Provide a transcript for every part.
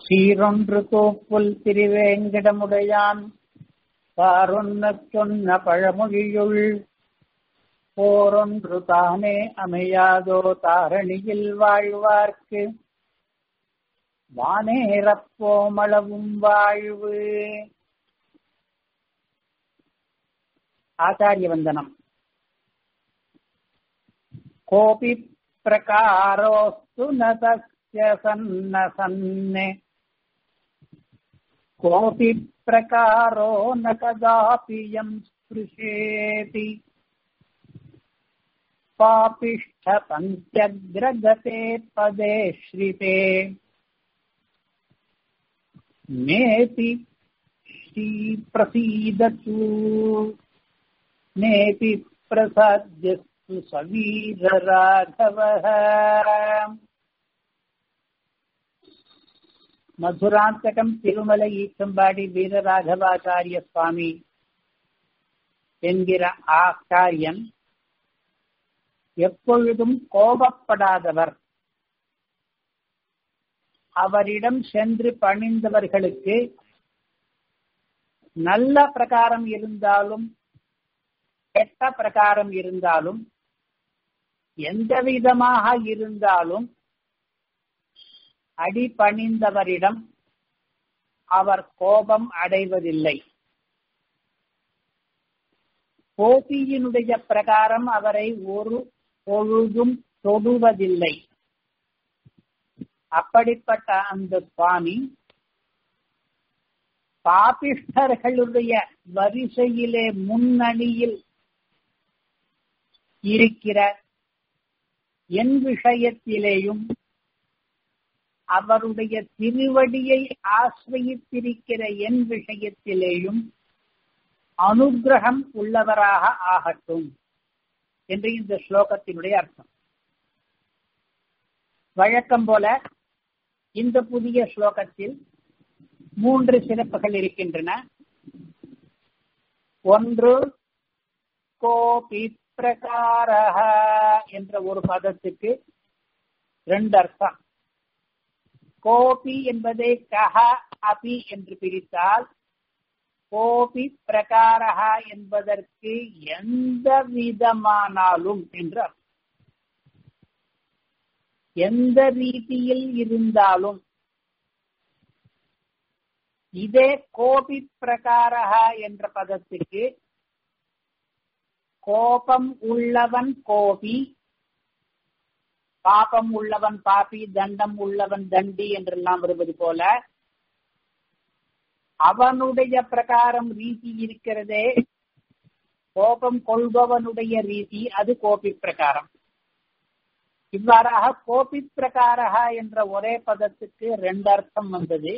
சீரொன்று தோப்புல் திருவேங்கடமுடையான் பாரொன்னச் சொன்ன பழமொழியுள் போரொன்று தானே அமையாதோ தாரணியில் வாழ்வார்க்கு வானேறப்போமளவும் வாழ்வு ஆச்சாரிய வந்தனம் கோபி பிரகாரோஸ்து ந தஸ்ய சன்ன சன்னே கோபி பிரகாரோ ந கதாபி யம் ஸ்பிருஷேதி पापिष्ठ पङ्क्त्यग्रगते पदे श्रिते नेति श्रीप्रसीदतु नेति प्रसाद्यस्तु सवीरराघवः மதுராந்தகம் திருமலை ஈச்சம்பாடி வீரராகவாச்சாரிய சுவாமி என்கிற ஆச்சாரியன் எப்பொழுதும் கோபப்படாதவர் அவரிடம் சென்று பணிந்தவர்களுக்கு நல்ல பிரகாரம் இருந்தாலும் கெட்ட பிரகாரம் இருந்தாலும் எந்த விதமாக இருந்தாலும் அடி பணிந்தவரிடம் அவர் கோபம் அடைவதில்லை கோபியினுடைய பிரகாரம் அவரை ஒரு பொழுதும் தொடுவதில்லை அப்படிப்பட்ட அந்த சுவாமி பாபிஷ்டர்களுடைய வரிசையிலே முன்னணியில் இருக்கிற என் விஷயத்திலேயும் அவருடைய திருவடியை ஆசிரியித்திருக்கிற என் விஷயத்திலேயும் அனுகிரகம் உள்ளவராக ஆகட்டும் என்று இந்த ஸ்லோகத்தினுடைய அர்த்தம் வழக்கம் போல இந்த புதிய ஸ்லோகத்தில் மூன்று சிறப்புகள் இருக்கின்றன ஒன்று கோபி பிரகாரக என்ற ஒரு பதத்துக்கு ரெண்டு அர்த்தம் கோபி என்பதை கஹ அபி என்று பிரித்தால் கோபி பிரகாரகா என்பதற்கு எந்த விதமானாலும் என்று எந்த ரீதியில் இருந்தாலும் இதே கோபி பிரகாரகா என்ற பதத்துக்கு கோபம் உள்ளவன் கோபி பாபம் உள்ளவன் பாபி தண்டம் உள்ளவன் தண்டி என்றெல்லாம் வருவது போல அவனுடைய பிரகாரம் ரீதி இருக்கிறதே கோபம் கொள்பவனுடைய ரீதி அது கோபி பிரகாரம் இவ்வாறாக கோபி பிரகாரா என்ற ஒரே பதத்துக்கு ரெண்டு அர்த்தம் வந்தது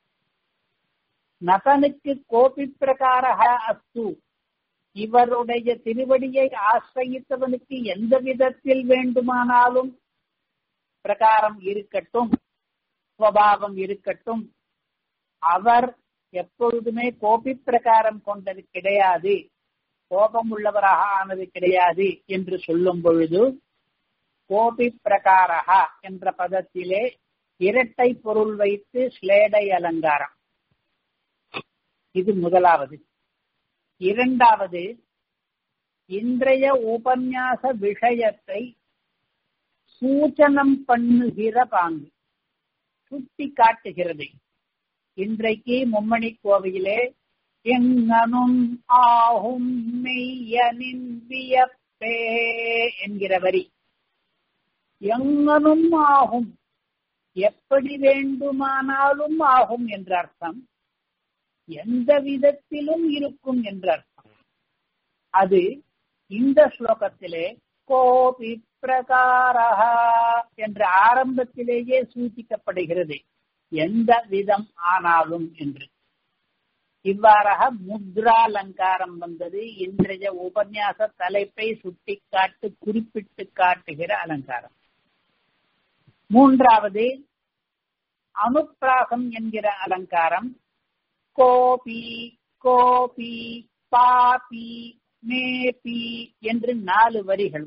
நதனுக்கு கோபி பிரகாரா அஸ்து இவருடைய திருவடியை ஆசிரியத்தவனுக்கு எந்த விதத்தில் வேண்டுமானாலும் பிரகாரம் இருக்கட்டும் சுவாவம் இருக்கட்டும் அவர் எப்பொழுதுமே கோபி பிரகாரம் கொண்டது கிடையாது கோபம் உள்ளவராக ஆனது கிடையாது என்று சொல்லும் பொழுது கோபி பிரகாரகா என்ற பதத்திலே இரட்டை பொருள் வைத்து ஸ்லேடை அலங்காரம் இது முதலாவது இரண்டாவது இன்றைய உபன்யாச விஷயத்தை சூச்சனம் பண்ணுகிற பாங்கு சுட்டி காட்டுகிறது இன்றைக்கு மும்மணி கோவிலே எங்கனும் ஆகும் மெய்யனின் வியப்பே என்கிற வரி எங்கனும் ஆகும் எப்படி வேண்டுமானாலும் ஆகும் என்ற அர்த்தம் எந்த விதத்திலும் இருக்கும் என்ற அர்த்தம் அது இந்த ஸ்லோகத்திலே கோபி பிரகாரா என்ற ஆரம்பத்திலேயே சூಚಿக்கப்படுகிறது எந்த விதம் ஆனாலும் என்று இவ்வாறாக முத்ராலங்காரம் வந்தது இன்றைய உபன்யாச தலைப்பை சுட்டிக்காட்டு குறிப்பிட்டு காட்டுகிற அலங்காரம் மூன்றாவது அனுப்பிராசம் என்கிற அலங்காரம் கோபி கோபி பாபி மேபி என்று நாலு வரிகள்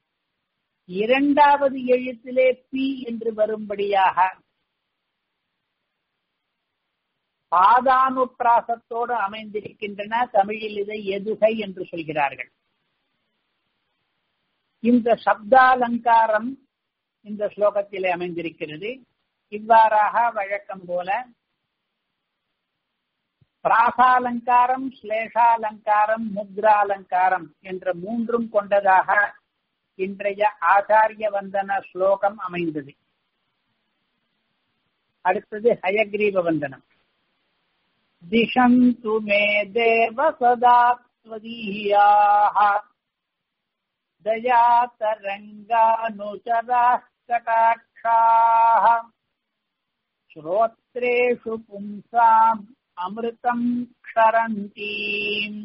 இரண்டாவது எழுத்திலே பி என்று வரும்படியாக பாதானுப்பிராசத்தோடு அமைந்திருக்கின்றன தமிழில் இதை எதுகை என்று சொல்கிறார்கள் இந்த சப்தாலங்காரம் இந்த ஸ்லோகத்திலே அமைந்திருக்கிறது இவ்வாறாக வழக்கம் போல பிராசாலங்காரம் ஸ்லேஷாலங்காரம் முத்ராலங்காரம் என்ற மூன்றும் கொண்டதாக இன்றைய ஆச்சாரிய வந்தன ஸ்லோகம் அமைந்தது அடுத்தது ஹயக்ரீவ வந்தனம் திஷந்து மே தேவ சதா ஸ்வதீயாः दयातरङ्गानुचराः कटाक्षाः श्रोत्रेषु पुंसाम् अमृतम् क्षरन्तीम्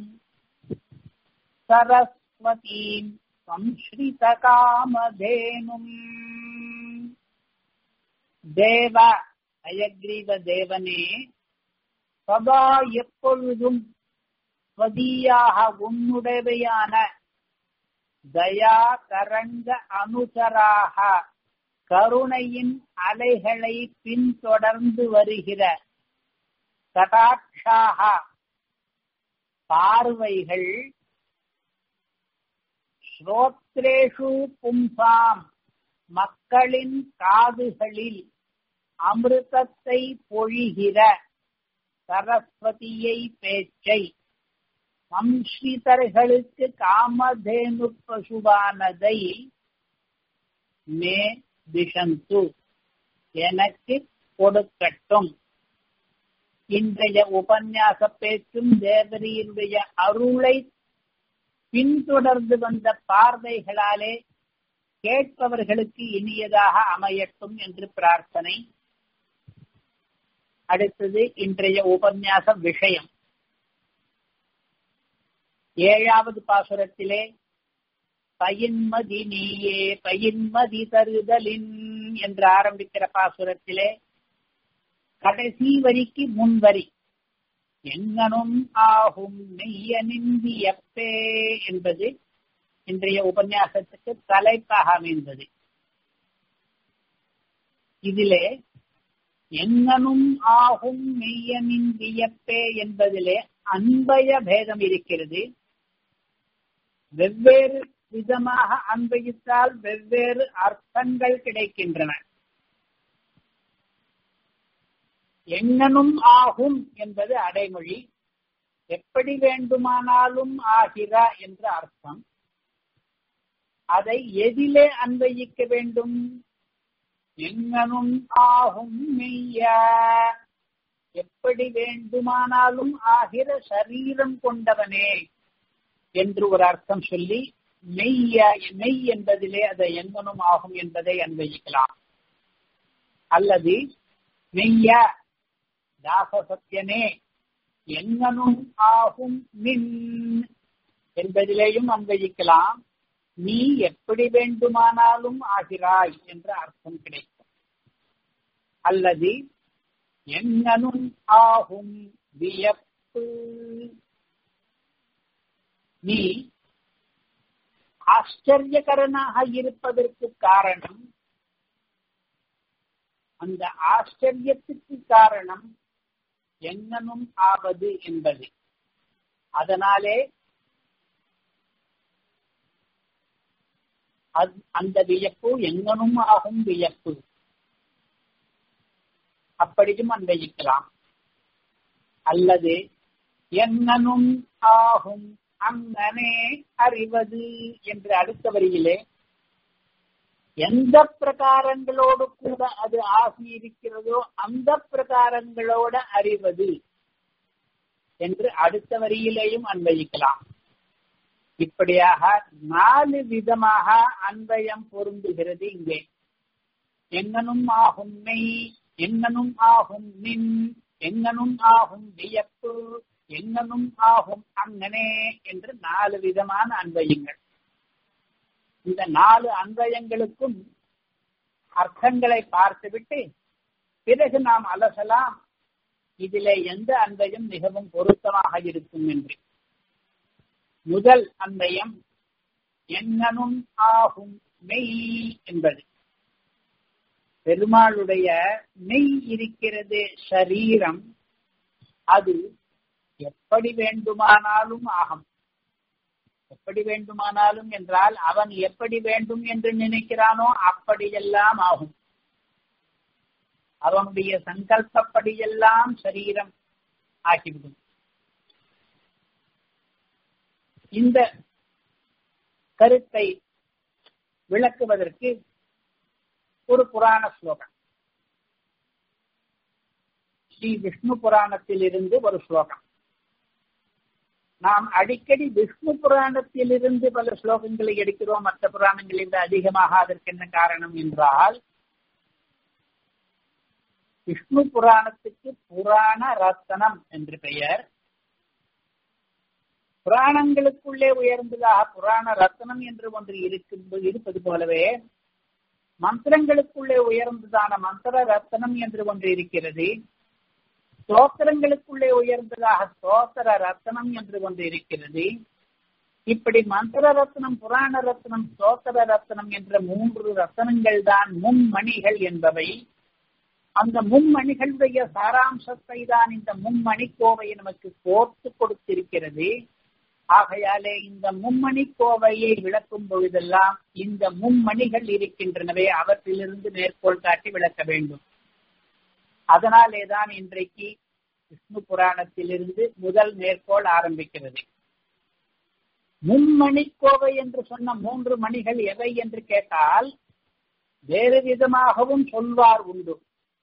सरस्वतीम् संश्रितकामधेनुम् தேவ அயக்ரீவ தேவனே சதா எப்பொழுதும் ஸ்வதீயாக உன்னுடையவையான தயா தரங்க அனுசராக கருணையின் அலைகளை பின்தொடர்ந்து வருகிற கடாட்சாக பார்வைகள் ஸ்ரோத்ரேஷு பும்சாம் மக்களின் காதுகளில் அமிர்தத்தை பொழிகிற சரஸ்வதியை பேச்சை வம்சிதர்களுக்கு காமதேனு பசுவானதை மே திஷந்து எனக்கு கொடுக்கட்டும் இன்றைய உபன்யாச பேச்சும் தேவரியினுடைய அருளை பின்தொடர்ந்து வந்த பார்வைகளாலே கேட்பவர்களுக்கு இனியதாக அமையட்டும் என்று பிரார்த்தனை அடுத்தது இன்றைய உபன்யாச விஷயம் ஏழாவது பாசுரத்திலே பயின்மதி நீயே பயின்மதி தருதலின் என்று ஆரம்பிக்கிற பாசுரத்திலே கடைசி வரிக்கு முன்வரி எங்கனும் ஆகும் மெய்யனிந்தியப்பே என்பது இன்றைய உபன்யாசத்துக்கு தலைப்பாக அமைந்தது இதிலே எங்கனும் ஆகும் மெய்யனின் வியப்பே என்பதிலே அன்பய பேதம் இருக்கிறது வெவ்வேறு விதமாக அன்பயித்தால் வெவ்வேறு அர்த்தங்கள் கிடைக்கின்றன எங்கனும் ஆகும் என்பது அடைமொழி எப்படி வேண்டுமானாலும் ஆகிறா என்ற அர்த்தம் அதை எதிலே அன்பயிக்க வேண்டும் எங்கனும் ஆகும் மெய்ய எப்படி வேண்டுமானாலும் ஆகிற சரீரம் கொண்டவனே என்று ஒரு அர்த்தம் சொல்லி மெய்ய மெய் என்பதிலே அதை எங்கனும் ஆகும் என்பதை அன்வயிக்கலாம் அல்லது மெய்ய தாச சத்தியனே எங்கனும் ஆகும் மின் என்பதிலேயும் அன்வயிக்கலாம் நீ எப்படி வேண்டுமானாலும் ஆகிறாய் என்ற அர்த்தம் கிடைக்கும் அல்லது எங்கனும் ஆகும் வியப்பு நீ ஆச்சரியகரனாக இருப்பதற்கு காரணம் அந்த ஆச்சரியத்துக்கு காரணம் எங்கனும் ஆவது என்பது அதனாலே அந்த வியப்பு எங்கனும் ஆகும் வியப்பு அப்படியும் அன்வயிக்கலாம் அல்லது எங்கனும் ஆகும் அங்கனே அறிவது என்று அடுத்த வரியிலே எந்த பிரகாரங்களோடு கூட அது ஆகி இருக்கிறதோ அந்த பிரகாரங்களோட அறிவது என்று அடுத்த வரியிலேயும் அன்வயிக்கலாம் இப்படியாக நாலு விதமாக அன்பயம் பொருந்துகிறது இங்கே எங்கனும் ஆகும் மெய் எங்கனும் ஆகும் நின் எங்கனும் ஆகும் வியப்பு எங்கனும் ஆகும் அங்கனே என்று நாலு விதமான அன்பயங்கள் இந்த நாலு அன்பயங்களுக்கும் அர்த்தங்களை பார்த்துவிட்டு பிறகு நாம் அலசலாம் இதிலே எந்த அன்பயம் மிகவும் பொருத்தமாக இருக்கும் என்று முதல் அன்பயம் எங்கனும் ஆகும் மெய் என்பது பெருமாளுடைய மெய் இருக்கிறது சரீரம் அது எப்படி வேண்டுமானாலும் ஆகும் எப்படி வேண்டுமானாலும் என்றால் அவன் எப்படி வேண்டும் என்று நினைக்கிறானோ அப்படியெல்லாம் ஆகும் அவனுடைய சங்கல்பப்படியெல்லாம் சரீரம் ஆகிவிடும் இந்த கருத்தை விளக்குவதற்கு ஒரு புராண ஸ்லோகம் ஸ்ரீ விஷ்ணு புராணத்தில் இருந்து ஒரு ஸ்லோகம் நாம் அடிக்கடி விஷ்ணு புராணத்தில் இருந்து பல ஸ்லோகங்களை எடுக்கிறோம் மற்ற புராணங்களில் இருந்து அதிகமாக அதற்கு என்ன காரணம் என்றால் விஷ்ணு புராணத்துக்கு புராண ரத்தனம் என்று பெயர் புராணங்களுக்குள்ளே உயர்ந்ததாக புராண ரத்னம் என்று ஒன்று இருக்கும் இருப்பது போலவே மந்திரங்களுக்குள்ளே உயர்ந்ததான மந்திர ரத்தனம் என்று ஒன்று இருக்கிறது ஸ்தோத்திரங்களுக்குள்ளே உயர்ந்ததாக ஸ்தோத்திர ரத்னம் என்று ஒன்று இருக்கிறது இப்படி மந்திர ரத்னம் புராண ரத்னம் ஸ்தோத்திர ரத்னம் என்ற மூன்று ரத்தனங்கள் தான் மும்மணிகள் என்பவை அந்த மும்மணிகளுடைய சாராம்சத்தை தான் இந்த மும்மணி கோவை நமக்கு கோர்த்து கொடுத்திருக்கிறது ஆகையாலே இந்த மும்மணி கோவையை விளக்கும் பொழுதெல்லாம் இந்த மும்மணிகள் இருக்கின்றனவே அவற்றிலிருந்து மேற்கோள் காட்டி விளக்க வேண்டும் அதனாலேதான் இன்றைக்கு விஷ்ணு புராணத்திலிருந்து முதல் மேற்கோள் ஆரம்பிக்கிறது மும்மணி கோவை என்று சொன்ன மூன்று மணிகள் எவை என்று கேட்டால் வேறு விதமாகவும் சொல்வார் உண்டு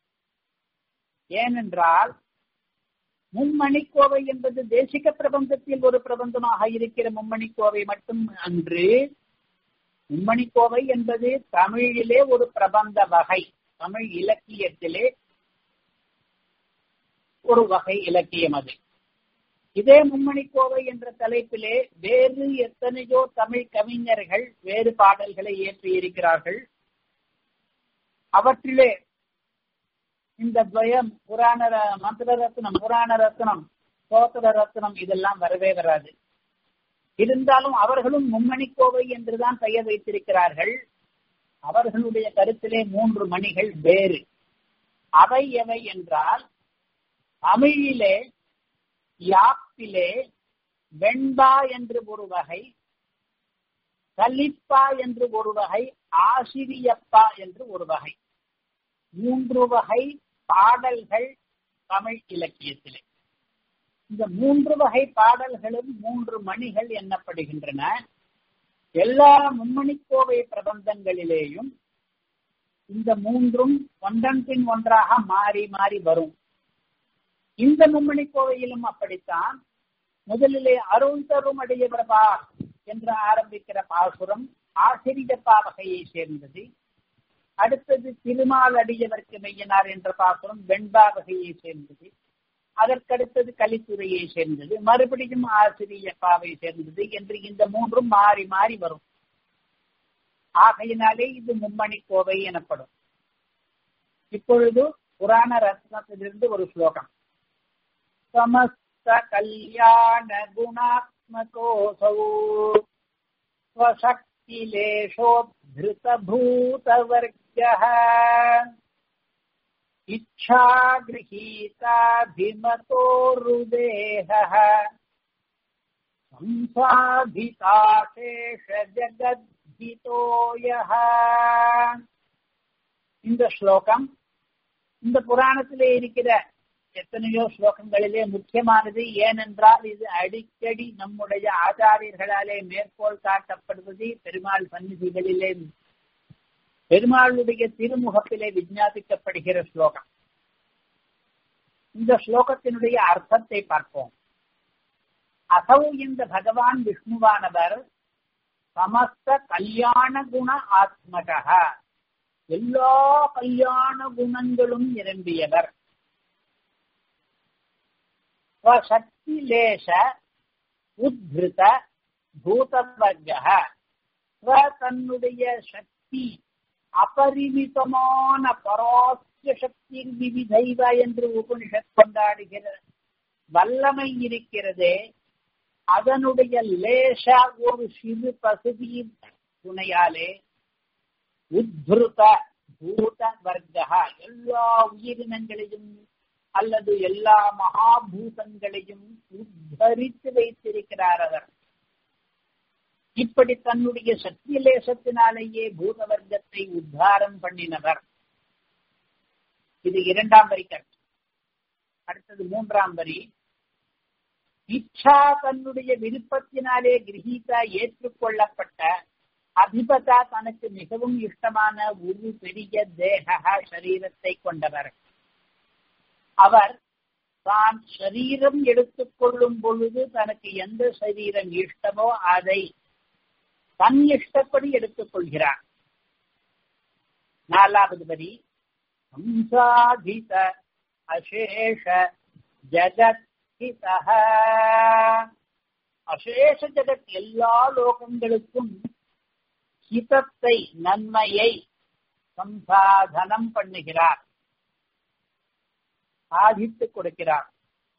ஏனென்றால் மும்மணிக்கோவை என்பது தேசிக பிரபந்தத்தில் ஒரு பிரபந்தமாக இருக்கிற மும்மணிக்கோவை மட்டும் அன்று மும்மணிக்கோவை என்பது தமிழிலே ஒரு பிரபந்த வகை தமிழ் இலக்கியத்திலே ஒரு வகை இலக்கியம் அது இதே மும்மணிக்கோவை என்ற தலைப்பிலே வேறு எத்தனையோ தமிழ் கவிஞர்கள் வேறு பாடல்களை இயற்றியிருக்கிறார்கள் அவற்றிலே இந்த துவயம் புராண மந்திர ரத்னம் புராண ரத்னம் சோத்திர ரத்னம் இதெல்லாம் வரவே வராது இருந்தாலும் அவர்களும் மும்மணிக்கோவை என்றுதான் பெயர் வைத்திருக்கிறார்கள் அவர்களுடைய கருத்திலே மூன்று மணிகள் வேறு அவை எவை என்றால் தமிழிலே யாப்பிலே வெண்பா என்று ஒரு வகை கலிப்பா என்று ஒரு வகை ஆசிரியப்பா என்று ஒரு வகை மூன்று வகை பாடல்கள் தமிழ் இலக்கியத்திலே இந்த மூன்று வகை பாடல்களும் மூன்று மணிகள் எண்ணப்படுகின்றன எல்லா மும்மணிக்கோவை பிரபந்தங்களிலேயும் இந்த மூன்றும் ஒன்றன் பின் ஒன்றாக மாறி மாறி வரும் இந்த மும்மணி கோவையிலும் அப்படித்தான் முதலிலே அருள் தரும் அடைய பிரபா என்று ஆரம்பிக்கிற பாசுரம் ஆசிரியப்பா வகையை சேர்ந்தது அடுத்தது திருமால் அடியவர்க்கு மெய்யனார் என்ற பாசுரம் வெண்பா வகையை சேர்ந்தது அதற்கடுத்தது கலித்துறையை சேர்ந்தது மறுபடியும் ஆசிரியப்பாவை சேர்ந்தது என்று இந்த மூன்றும் மாறி மாறி வரும் ஆகையினாலே இது மும்மணி கோவை எனப்படும் இப்பொழுது புராண ரத்னத்திலிருந்து ஒரு ஸ்லோகம் சமஸ்த கல்யாண குணாத்மகோசௌ स्वशक्तिलेशोद्धृतभूतवर्गः इच्छागृहीताभिमतोरुदेहः संसाधिताशेष ஜகத்ஹிதோ யஹ இந்த ஸ்லோகம் இந்த புராணத்திலே இருக்கிற எத்தனையோ ஸ்லோகங்களிலே முக்கியமானது ஏனென்றால் இது அடிக்கடி நம்முடைய ஆச்சாரியர்களாலே மேற்கோள் காட்டப்படுவது பெருமாள் சந்நிதிகளிலே பெருமாளுடைய திருமுகத்திலே விஞ்ஞாபிக்கப்படுகிற ஸ்லோகம் இந்த ஸ்லோகத்தினுடைய அர்த்தத்தை பார்ப்போம் அசௌ இந்த பகவான் விஷ்ணுவானவர் சமஸ்த கல்யாண குண ஆத்மக எல்லா கல்யாண குணங்களும் நிரம்பியவர் ஸ்வசக்திலேஷ உத்ருத பூதவர்க ஸ்வ தன்னுடைய சக்தி அபரிமிதமான பராசிய சக்தி விவிதைவ என்று உபனிஷத் கொண்டாடுகிற வல்லமை இருக்கிறதே அதனுடைய லேச ஒரு சிறு பசுதியின் துணையாலே உத்ருத பூத வர்க்க எல்லா உயிரினங்களையும் அல்லது எல்லா மகாபூதங்களையும் உத்தரித்து வைத்திருக்கிறார் அவர் இப்படி தன்னுடைய சத்தியலேசத்தினாலேயே பூத வர்க்கத்தை உத்தாரம் பண்ணினவர் இது இரண்டாம் வரி கருத்து அடுத்தது மூன்றாம் வரி இச்சா தன்னுடைய விருப்பத்தினாலே கிரகீதா ஏற்றுக்கொள்ளப்பட்ட அதிபதா தனக்கு மிகவும் இஷ்டமான ஒரு பெரிய தேக சரீரத்தை கொண்டவர் அவர் தான் சரீரம் எடுத்துக்கொள்ளும் பொழுது தனக்கு எந்த சரீரம் இஷ்டமோ அதை தன் இஷ்டப்படி எடுத்துக் கொள்கிறார் நாலாவது வரி சம்சாதித அசேஷ ஜகத் அசேஷ ஜகத் எல்லா லோகங்களுக்கும் ஹிதத்தை நன்மையை சம்சாதனம் பண்ணுகிறார் சாதித்துக் கொடுக்கிறார்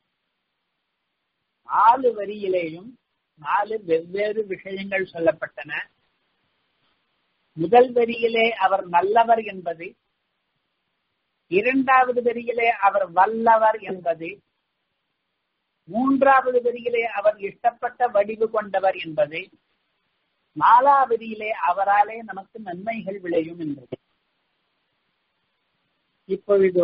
நாலு வரியிலேயும் நாலு வெவ்வேறு விஷயங்கள் சொல்லப்பட்டன முதல் வரியிலே அவர் நல்லவர் என்பது இரண்டாவது வரியிலே அவர் வல்லவர் என்பது மூன்றாவது வரியிலே அவர் இஷ்டப்பட்ட வடிவு கொண்டவர் என்பது நாலாவது வரியிலே அவராலே நமக்கு நன்மைகள் விளையும் என்பது இப்பொழுது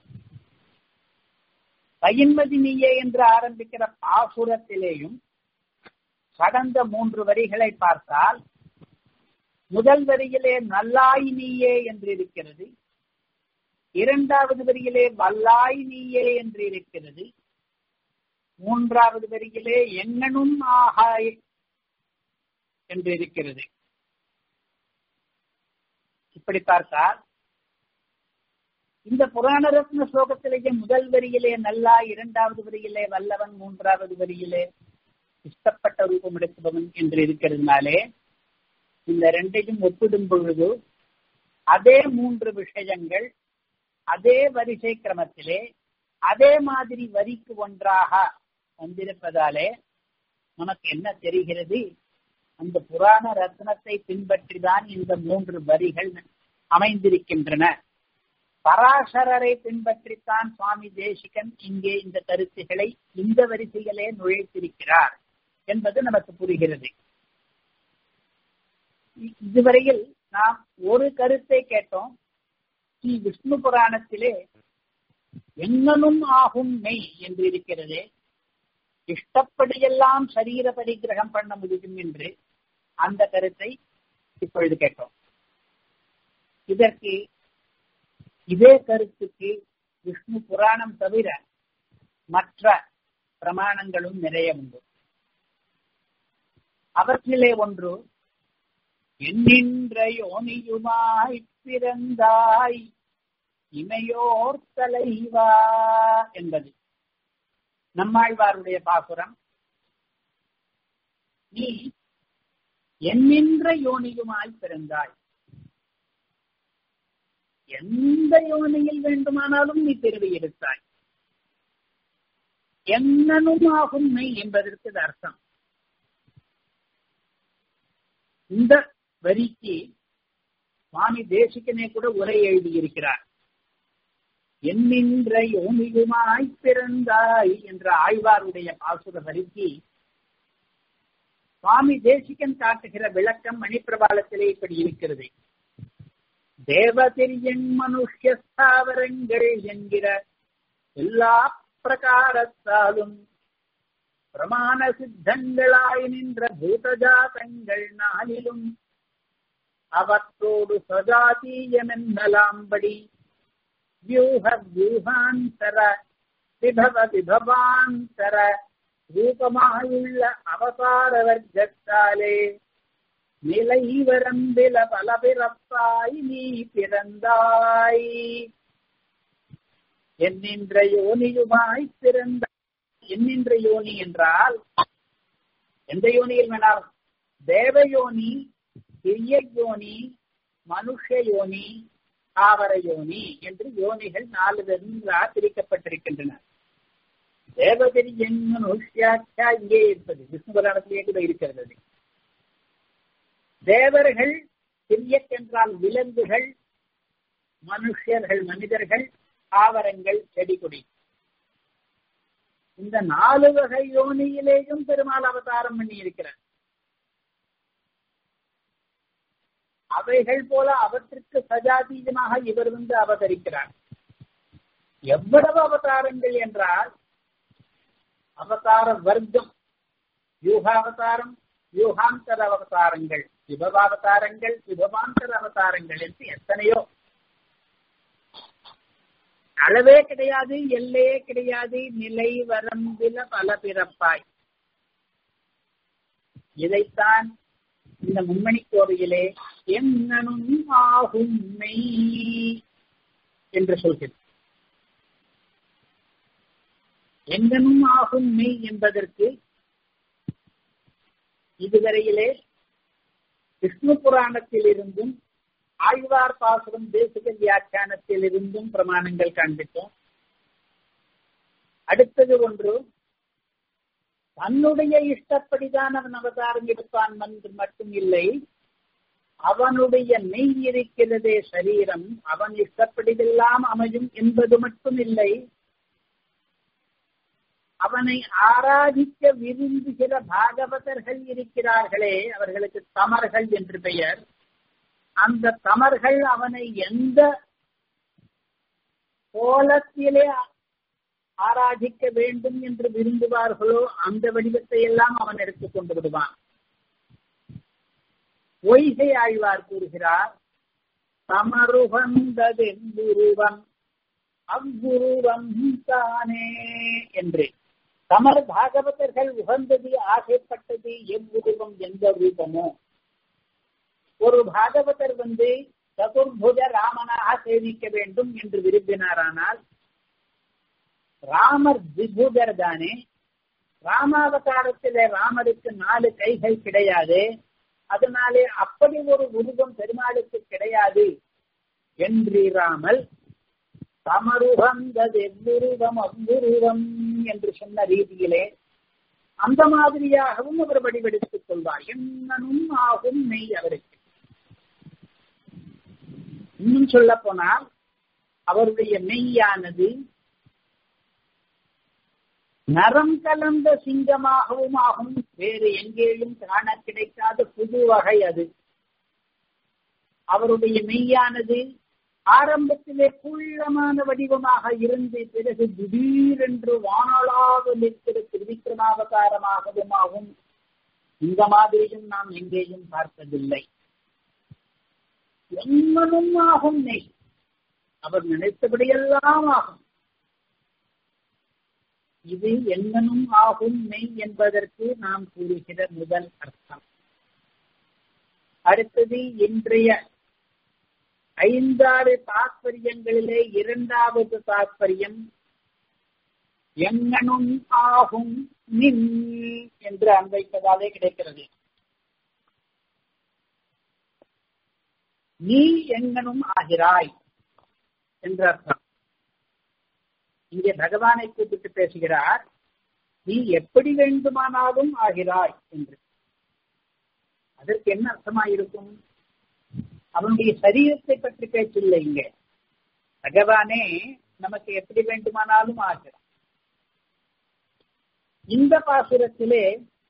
பயின்மதி நீயே என்று ஆரம்பிக்கிற பாசுரத்திலேயும் கடந்த மூன்று வரிகளை பார்த்தால் முதல் வரியிலே நல்லாய் நீயே என்று இருக்கிறது இரண்டாவது வரியிலே வல்லாய் நீயே என்று இருக்கிறது மூன்றாவது வரியிலே எங்கனும் ஆகாய் என்று இருக்கிறது இப்படி பார்த்தால் இந்த புராண ரத்ன ஸ்லோகத்திலேயே முதல் வரியிலே நல்லா இரண்டாவது வரியிலே வல்லவன் மூன்றாவது வரியிலே இஷ்டப்பட்ட ரூபம் எடுப்பவன் என்று இருக்கிறதுனாலே இந்த ரெண்டையும் ஒப்பிடும் பொழுது அதே மூன்று விஷயங்கள் அதே வரிசை கிரமத்திலே அதே மாதிரி வரிக்கு ஒன்றாக வந்திருப்பதாலே நமக்கு என்ன தெரிகிறது அந்த புராண ரத்னத்தை பின்பற்றிதான் இந்த மூன்று வரிகள் அமைந்திருக்கின்றன பராசரரை பின்பற்றித்தான் சுவாமி தேசிகன் இங்கே இந்த கருத்துக்களை இந்த வரிசைகளே நுழைத்திருக்கிறார் என்பது நமக்கு புரிகிறது இதுவரையில் நாம் ஒரு கருத்தை கேட்டோம் ஸ்ரீ விஷ்ணு புராணத்திலே எங்கனும் ஆகும் மெய் என்று இருக்கிறது இஷ்டப்படியெல்லாம் சரீர பரிகிரகம் பண்ண முடியும் என்று அந்த கருத்தை இப்பொழுது கேட்டோம் இதற்கு இதே கருத்துக்கு விஷ்ணு புராணம் தவிர மற்ற பிரமாணங்களும் நிறைய உண்டு அவற்றிலே ஒன்று எண்ணின்ற யோனியுமாய் பிறந்தாய் இமையோர் தலைவா என்பது நம்மாழ்வாருடைய பாசுரம் நீ எண்ணின்ற யோனியுமாய் பிறந்தாய் எந்த யோனியில் வேண்டுமானாலும் நீ பிறவி எடுத்தாய் என்னனும் ஆகும் மெய் என்பதற்கு அர்த்தம் இந்த வரிக்கு சுவாமி தேசிகனே கூட உரை எழுதியிருக்கிறார் எண்ணின்ற யோனியுமாய் பிறந்தாய் என்ற ஆழ்வாருடைய பாசுர வரிக்கு சுவாமி தேசிகன் காட்டுகிற விளக்கம் மணிப்பிரபாலத்திலே இப்படி இருக்கிறது தேவதிரியன் மனுஷ்ய ஸ்தாவரங்கள் என்கிற எல்லா பிரகாரத்தாலும் பிரமாண சித்தங்களாய் நின்ற பூதஜாதங்கள் நாளிலும் அவற்றோடு சஜாதீயமென்னலாம்படி வியூக வியூகாந்தர விபவ விபவாந்தர ரூபமாயுள்ள அவதார வர்க்கத்தாலே நிலைவரம்பில பல பிறப்பாய் நீ பிறந்தாய் என்னின்ற யோனியுமாய் பிறந்த என்னின்ற யோனி என்றால் எந்த யோனியில் வேணாலும் தேவயோனி திவ்ய யோனி மனுஷ யோனி தாவர யோனி என்று யோனிகள் நாலு வென்றாக பிரிக்கப்பட்டிருக்கின்றன தேவதிரியன் மனுஷியாச்சா இங்கே இருப்பது விஷ்ணு புராணத்திலே கூட இருக்கிறது தேவர்கள் திரியக் என்றால் விலங்குகள் மனுஷர்கள் மனிதர்கள் தாவரங்கள் செடி கொடி இந்த நாலு வகை யோனியிலேயும் பெருமாள் அவதாரம் பண்ணி இருக்கிறார் அவைகள் போல அவற்றுக்கு சஜாதீயமாக இவர் வந்து அவதரிக்கிறார் எவ்வளவு அவதாரங்கள் என்றால் அவதார வர்க்கம் யூகாவதாரம் யூகாந்தர அவதாரங்கள் விபவாவதாரங்கள் விபவாந்தர அவதாரங்கள் என்று எத்தனையோ அளவே கிடையாது எல்லையே கிடையாது நிலை வரம்பில பல பிறப்பாய் இதைத்தான் இந்த மும்மணி கோவையிலே என்னனும் ஆகும் மெய் என்று சொல்கிறது எங்கனும் ஆகும் மெய் என்பதற்கு இதுவரையிலே விஷ்ணு புராணத்தில் இருந்தும் ஆழ்வார் பாசுரம் தேசிக வியாக்கியானத்தில் இருந்தும் பிரமாணங்கள் காண்பித்தோம் அடுத்தது ஒன்று தன்னுடைய இஷ்டப்படிதான் அவன் அவதாரம் எடுப்பான் என்று மட்டும் இல்லை அவனுடைய மெய் இருக்கிறதே சரீரம் அவன் இஷ்டப்படிதெல்லாம் அமையும் என்பது மட்டும் இல்லை அவனை ஆராதிக்க விரும்புகிற பாகவதர்கள் இருக்கிறார்களே அவர்களுக்கு தமர்கள் என்று பெயர் அந்த தமர்கள் அவனை எந்த கோலத்திலே ஆராதிக்க வேண்டும் என்று விரும்புவார்களோ அந்த வடிவத்தை எல்லாம் அவன் எடுத்துக் கொண்டு விடுவான் பொய்கை ஆழ்வார் கூறுகிறார் தமருகந்ததெங்குருவம் அவ்வுருவம் தானே என்று தமர் பாகவதர்கள் உகந்தது ஆசைப்பட்டது எவ்வுருவம் எந்த ரூபமோ ஒரு பாகவதர் வந்து சதுர்புஜ ராமனாக சேவிக்க வேண்டும் என்று விரும்பினாரானால் ராமர் திபுஜர் தானே ராமாவதாரத்திலே ராமருக்கு நாலு கைகள் கிடையாது அதனாலே அப்படி ஒரு உருவம் பெருமாளுக்கு கிடையாது என்றிராமல் தமருகந்தது எவ்வுருவம் அவ்வுருவம் என்று சொன்ன ரீதியிலே அந்த மாதிரியாகவும் அவர் வடிவெடுத்துக் கொள்வார் என்னனும் ஆகும் மெய் அவருக்கு இன்னும் சொல்ல போனால் அவருடைய மெய்யானது நரம் கலந்த சிங்கமாகவும் ஆகும் வேறு எங்கேயும் காண கிடைக்காத புது வகை அது அவருடைய மெய்யானது ஆரம்பத்திலே குள்ளமான வடிவமாக இருந்து பிறகு திடீரென்று வானளாக நிற்கிற திருவிக்கிரமாவதாரமாகவும் ஆகும் இந்த மாதிரியும் நாம் எங்கேயும் பார்த்ததில்லை என்னனும் ஆகும் நெய் அவர் நினைத்தபடியெல்லாம் ஆகும் இது என்னனும் ஆகும் மெய் என்பதற்கு நாம் கூறுகிற முதல் அர்த்தம் அடுத்தது இன்றைய ஐந்தாறு தாற்பயங்களிலே இரண்டாவது தாற்பயம் எங்கனும் ஆகும் நின் என்று அன்வைப்பதாலே கிடைக்கிறது நீ எங்கனும் ஆகிறாய் என்ற அர்த்தம் இங்கே பகவானை கூப்பிட்டு பேசுகிறார் நீ எப்படி வேண்டுமானாலும் ஆகிறாய் என்று அதற்கு என்ன அர்த்தமாயிருக்கும் அவனுடைய சரீரத்தை பற்றி பேச்சில்லை இங்க பகவானே நமக்கு எப்படி வேண்டுமானாலும் ஆகிறான் இந்த பாசுரத்திலே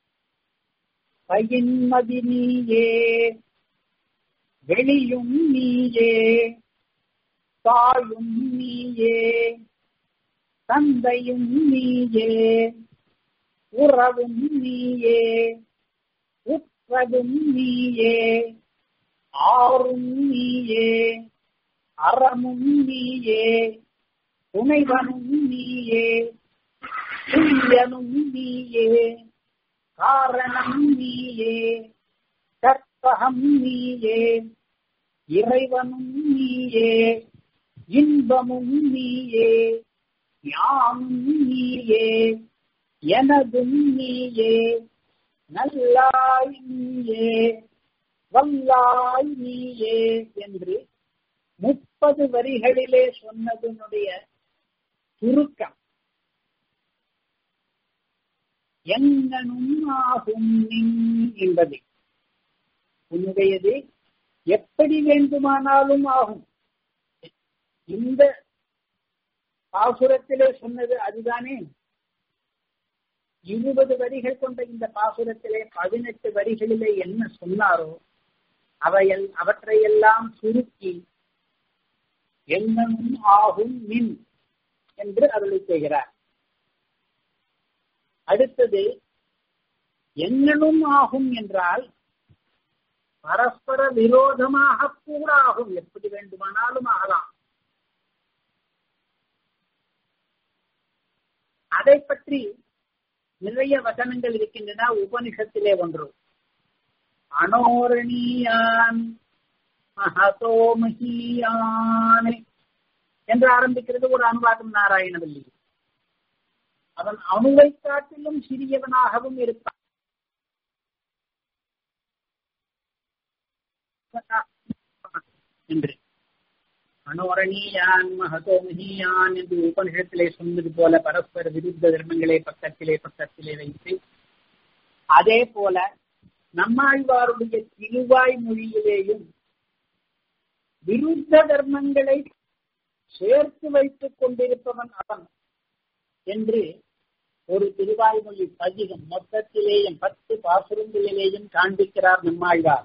பயின்மதி நீயே வெளியும் நீயே தாயும் நீயே தந்தையும் நீயே உறவும் நீயே உற்றதும் நீயே ஆறும் நீயே அறமும் நீயே துணைவனும் நீயே துல்லியனும் நீயே காரணம் நீயே கற்பகம் நீயே இறைவனும் நீயே இன்பமும் நீயே யானும் நீயே எனதும் நீயே நல்லாய் நீயே வல்லாய் நீயே என்று முப்பது வரிகளிலே சொன்னதனுடைய சுருக்கம் எங்கனும் ஆகும் நின் என்பது உன்னுடையது எப்படி வேண்டுமானாலும் ஆகும் இந்த பாசுரத்திலே சொன்னது அதுதானே இருபது வரிகள் கொண்ட இந்த பாசுரத்திலே பதினெட்டு வரிகளிலே என்ன சொன்னாரோ அவையல் அவற்றையெல்லாம் சுருக்கி எங்கனும் ஆகும் மின் என்று அருளி செய்கிறார் அடுத்தது எங்கனும் ஆகும் என்றால் பரஸ்பர விரோதமாக கூட ஆகும் எப்படி வேண்டுமானாலும் ஆகலாம் அதை பற்றி நிறைய வசனங்கள் இருக்கின்றன உபனிஷத்திலே ஒன்று அனோரணீயான் மகதோ மகியானே என்று ஆரம்பிக்கிறது ஒரு அனுவாதம் நாராயணவல்லி அவன் அணுவை காட்டிலும் சிறியவனாகவும் இருப்பான் என்று அணுவரணீயான் மகதோ மகியான் என்று உபனிஷத்திலே சொன்னது போல பரஸ்பர விருத்த தர்மங்களை பக்கத்திலே பக்கத்திலே வைத்து அதே போல நம்மாழ்வாருடைய திருவாய் மொழியிலேயும் விருத்த தர்மங்களை சேர்த்து வைத்துக் கொண்டிருப்பவன் அவன் என்று ஒரு திருவாய்மொழி பதிகம் மொத்தத்திலேயும் பத்து பாசுரங்களிலேயும் காண்பிக்கிறார் நம்மாழ்வார்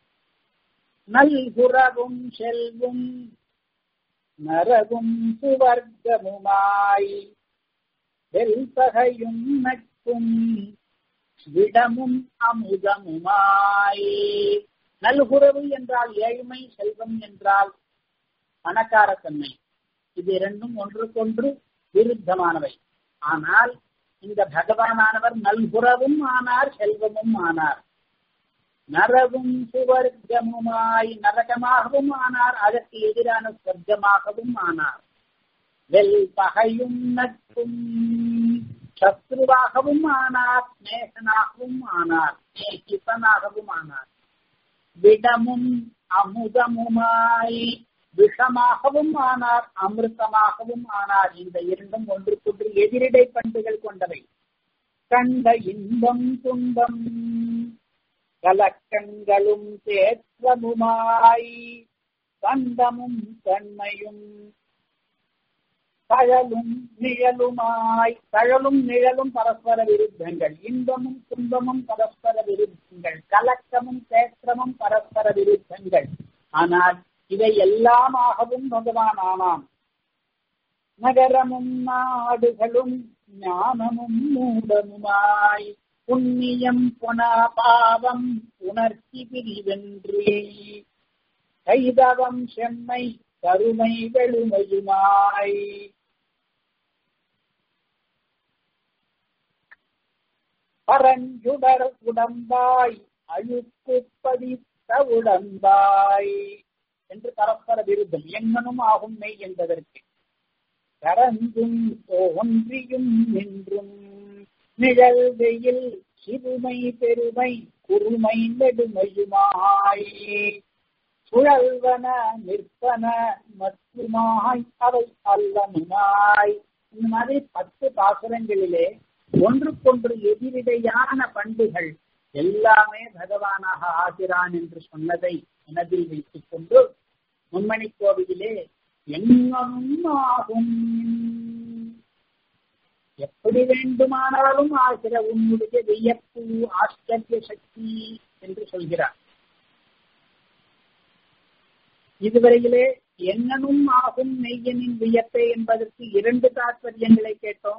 நல்குறவும் செல்வும் நரகும் சுவர்க்கமுமாய் வெல்பகையும் நட்பும் விடமும் அமுதமுமாய் நல்குறவு என்றால் ஏழ்மை செல்வம் என்றால் பணக்காரத்தன்மை இது இரண்டும் ஒன்றுக்கொன்று விருத்தமானவை ஆனால் இந்த பகவானானவர் நல்குறவும் ஆனார் செல்வமும் ஆனார் நரவும் சுவர்க்கமுமாய் நரகமாகவும் ஆனார் அதற்கு எதிரான சொர்க்கமாகவும் ஆனார் வெல் பகையும் நட்பும் சத்ருவாகவும் ஆனார் நேசனாகவும் ஆனார் நேசிப்பனாகவும் ஆனார் விடமும் அமுதமுமாய் விஷமாகவும் ஆனார் அமிர்தமாகவும் ஆனார் இந்த இரண்டும் ஒன்றுக்கொன்று எதிரிடை பண்புகள் கொண்டவை கண்ட இன்பம் துன்பம் கலக்கங்களும் தேற்றமுமாய் கண்டமும் தன்மையும் தழலும் நிழலுமாய் தழலும் நிழலும் பரஸ்பர விருத்தங்கள் இன்பமும் துன்பமும் பரஸ்பர விருத்தங்கள் கலக்கமும் தேற்றமும் பரஸ்பர விருத்தங்கள் ஆனால் இவை எல்லாமாகவும் பகவான் ஆனான் நகரமும் நாடுகளும் ஞானமும் மூடமுமாய் புண்ணியம் புனா பாவம் உணர்ச்சி பிரிவென்றி கைதவம் செம்மை கருமை வெளுமையுமாய் பரஞ்சுடர் உடம்பாய் அழுக்கு பதித்த உடம்பாய் என்று பரஸ்பர விருத்தம் எங்கனும் ஆகும் மெய் என்பதற்கு கரந்தும் தோன்றியும் நின்றும் நிழல் வெயில் சிறுமை பெருமை குறுமை நெடுமையுமாய் சுழல்வன நிற்பன மற்றுமாய் அவை அல்லமுமாய் இந்த மாதிரி பத்து பாசுரங்களிலே ஒன்றுக்கொன்று எதிரிடையான பண்புகள் எல்லாமே பகவானாக ஆகிறான் என்று சொன்னதை மனதில் வைத்துக் கொண்டு மும்மணி கோவிலே எங்கும் ஆகும் எப்படி வேண்டுமானாலும் ஆகிற உன்னுடைய வியப்பு ஆச்சரிய சக்தி என்று சொல்கிறார் இதுவரையிலே என்னனும் ஆகும் மெய்யனின் வியப்பே என்பதற்கு இரண்டு தாற்பயங்களை கேட்டோம்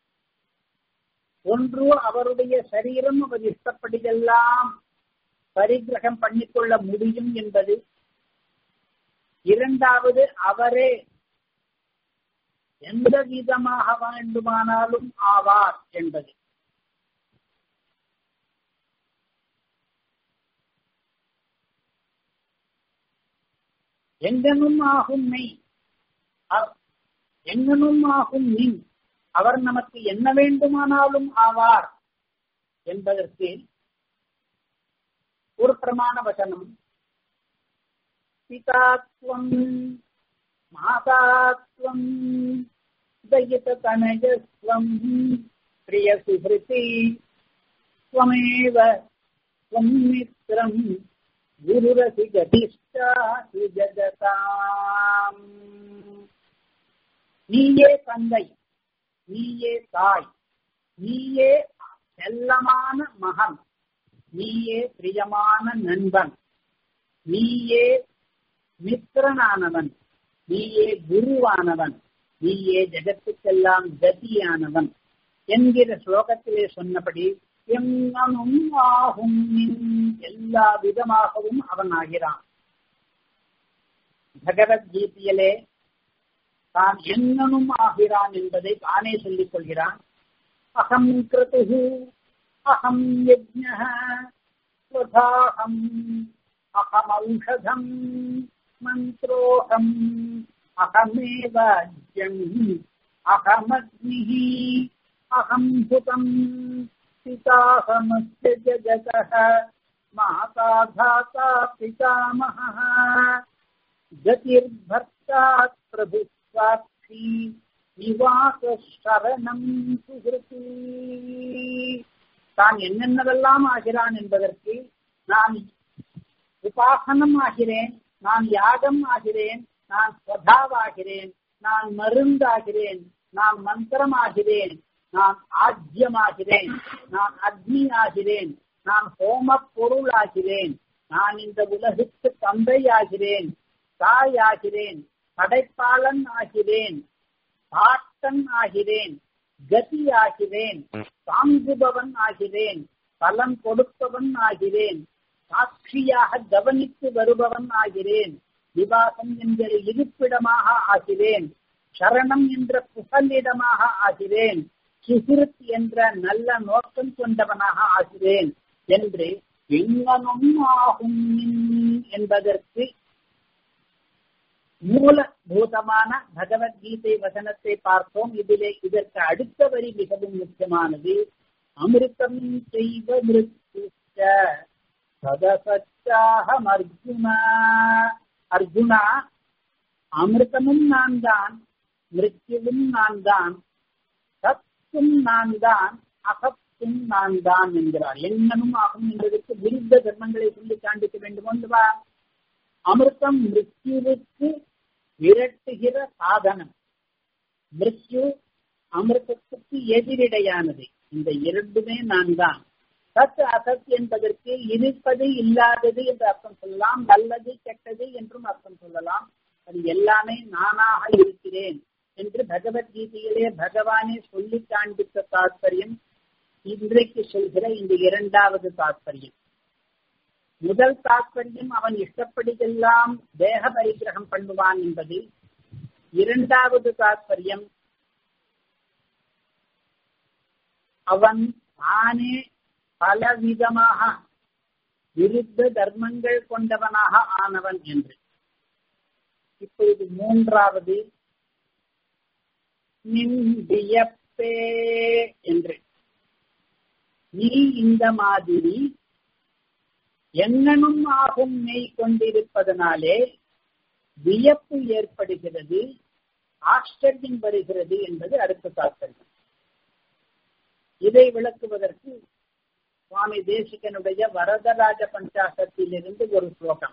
ஒன்று அவருடைய சரீரம் அவர் இஷ்டப்படியெல்லாம் பரிகிரகம் பண்ணிக்கொள்ள முடியும் என்பது இரண்டாவது அவரே எந்த விதமாக வேண்டுமானாலும் ஆவார் என்பது எங்கனும் ஆகும் மெய் எங்கனும் ஆகும் நீ அவர் நமக்கு என்ன வேண்டுமானாலும் ஆவார் என்பதற்கு ஒரு பிரமாண வசனம் பிதாத்வம் மாதாத்வம் दयिततनयस्त्वम् प्रियसुहृति त्वमेव त्वम् मित्रम् गुरुरसि गतिष्ठासु ஜகதாம் நீயே தந்தை நீயே தாய் நீயே செல்லமான மகன் நீயே பிரியமான நண்பன் நீயே மித்திரனானவன் நீயே குருவானவன் நீயே ஜெகத்துக்கெல்லாம் கதியானவன் என்கிற ஸ்லோகத்திலே சொன்னபடி எங்கனும் ஆகும் எல்லா விதமாகவும் அவன் ஆகிறான் பகவத்கீதையிலே தான் எங்கனும் ஆகிறான் என்பதை தானே சொல்லிக் கொள்கிறான் அகம் கிருது அகம் யஜ்ஞः ஸ்வதாஹம் அகம் ஔஷதம் மந்திரோகம் அகமேவாஜ்யம் அகமக்னிः அகம் சுதம் पिताहमस्य जगतः माता धाता पितामहः गतिर्भर्ता प्रभुस्वाक्षी நிவாசரணம் சுகிருதி தான் என்னென்னவெல்லாம் ஆகிறான் என்பதற்கு நான் உபாசனம் ஆகிறேன் நான் யாகம் ஆகிறேன் நான் ஸ்வதாவாகிறேன் நான் மருந்தாகிறேன் நான் மந்திரமாகிறேன் நான் ஆஜ்யமாகிறேன் நான் அக்னி ஆகிறேன் நான் ஹோம பொருள் ஆகிறேன் நான் இந்த உலகுக்கு தந்தை ஆகிறேன் தாய் ஆகிறேன் படைப்பாளன் ஆகிறேன் பாட்டன் ஆகிறேன் கதி ஆகிறேன் தாங்குபவன் ஆகிறேன் பலன் கொடுப்பவன் ஆகிறேன் சாட்சியாக கவனித்து வருபவன் ஆகிறேன் விவாசம் என்கிற இருப்பிடமாக ஆகிறேன் சரணம் என்ற புகலிடமாக ஆகிறேன் சுகிருத் என்ற நல்ல நோக்கம் கொண்டவனாக ஆகிறேன் என்று எங்கனும் ஆகும் என்பதற்கு மூலபூதமான பகவத்கீதை வசனத்தை பார்த்தோம் இதிலே இதற்கு அடுத்த வரி மிகவும் முக்கியமானது அமிர்தம் செய்வ மிருத்யுச்ச சதசச்சாகம் அர்ஜுனா அர்ஜுனா அமிர்தமும் நான் தான் மிருத்யுவும் நான் தான் சத்தும் நான் தான் அகத்தும் நான் தான் என்கிறார் எங்கனும் ஆகும் என்பதற்கு விருத்த தர்மங்களை சொல்லி காண்பிக்க வேண்டும் அல்லவா அமிர்தம் மிருத்யுவுக்கு விரட்டுகிற சாதனம் மிருத்யு அமிர்தத்துக்கு எதிரிடையானது இந்த இரண்டுமே நான் தான் சத் அசத் என்பதற்கு இருப்பது இல்லாதது என்று அர்த்தம் சொல்லலாம் நல்லது கெட்டது என்றும் அர்த்தம் சொல்லலாம் அது எல்லாமே நானாக இருக்கிறேன் என்று பகவத்கீதையிலே பகவானே சொல்லி காண்பித்த தாற்பயம் இன்றைக்கு சொல்கிற இந்த இரண்டாவது தாற்பயம் முதல் தாற்பயம் அவன் இஷ்டப்படியெல்லாம் தேக பரிகிரகம் பண்ணுவான் என்பது இரண்டாவது தாற்பயம் அவன் தானே பலவிதமாக விருத்த தர்மங்கள் கொண்டவனாக ஆனவன் என்று இப்பொழுது மூன்றாவது நின்றியப்பே என்று நீ இந்த மாதிரி எங்கனும் ஆகும் நெய் கொண்டிருப்பதனாலே வியப்பு ஏற்படுகிறது ஆச்சரியம் வருகிறது என்பது அடுத்த தாற்பயம் இதை விளக்குவதற்கு சுவாமி தேசிகனுடைய வரதராஜ பஞ்சாசத்திலிருந்து ஒரு ஸ்லோகம்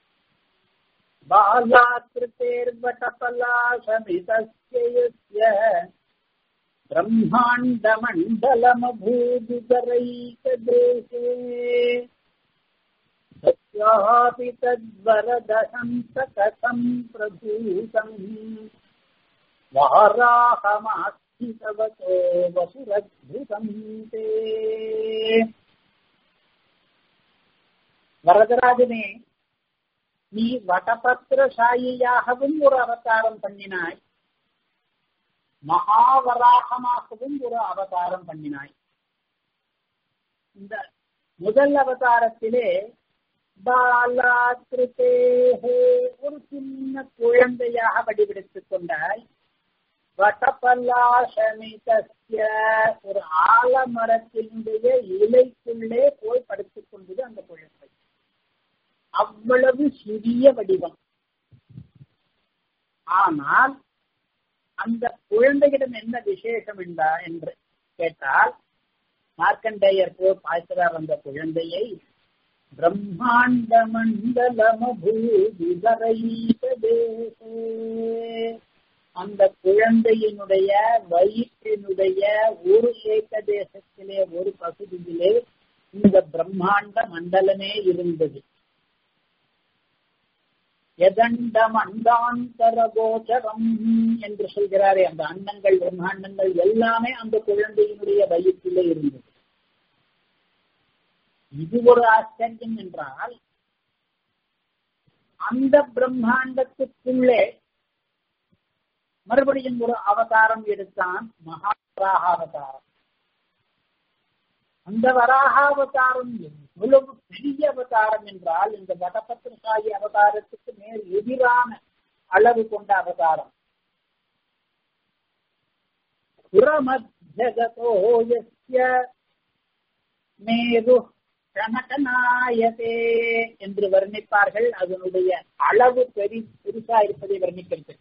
बालाकृतेर्वटपलाशमितस्य ब्रह्माण्डमण्डलमभूदितरैकदेशे तस्यापि तद्वरदहंसकथम् प्रभूतम् वाराहमास्थितवतो वसुरद्भुतम् ते வரதராஜனே நீ வடபத்திரசாயியாகவும் ஒரு அவதாரம் பண்ணினாய் மகாவராகமாகவும் ஒரு அவதாரம் பண்ணினாய் இந்த முதல் அவதாரத்திலே பாலாக்கிருத்தேகே ஒரு சின்ன குழந்தையாக வடிவெடுத்துக் கொண்டாய் வட்டப்பல்லாசமிதஸ்ய ஒரு ஆலமரத்தினுடைய இலைக்குள்ளே போய் படுத்துக் கொண்டது அந்த குழந்தை அவ்வளவு சிறிய வடிவம் ஆனால் அந்த குழந்தையிடம் என்ன விசேஷம் என்றா என்று கேட்டால் மார்க்கண்டேயர் போர் பார்க்கிறார் அந்த குழந்தையை பிரம்மாண்ட மண்டலமபூதிதரைதே அந்த குழந்தையினுடைய வயிற்றினுடைய ஒரு ஏக தேசத்திலே ஒரு பகுதியிலே இந்த பிரம்மாண்ட மண்டலமே இருந்தது எதண்டம் அண்டாந்தர கோச்சரம் என்று சொல்கிறாரே அந்த அண்டங்கள் பிரம்மாண்டங்கள் எல்லாமே அந்த குழந்தையினுடைய வயிற்றிலே இருந்தது இது ஒரு ஆச்சரியம் என்றால் அந்த பிரம்மாண்டத்துக்குள்ளே மறுபடியும் ஒரு அவதாரம் எடுத்தான் மகாவராக அவதாரம் அந்த வராகாவதாரம் எவ்வளவு பெரிய அவதாரம் என்றால் இந்த வடபத்திரசாயி அவதாரத்துக்கு மேல் எதிரான அளவு கொண்ட அவதாரம் புறமத்யகதோயஸ்ய மேரு கனகநாயதே என்று வர்ணிப்பார்கள் அதனுடைய அளவு பெரி பெருசா இருப்பதை வர்ணிக்கிறது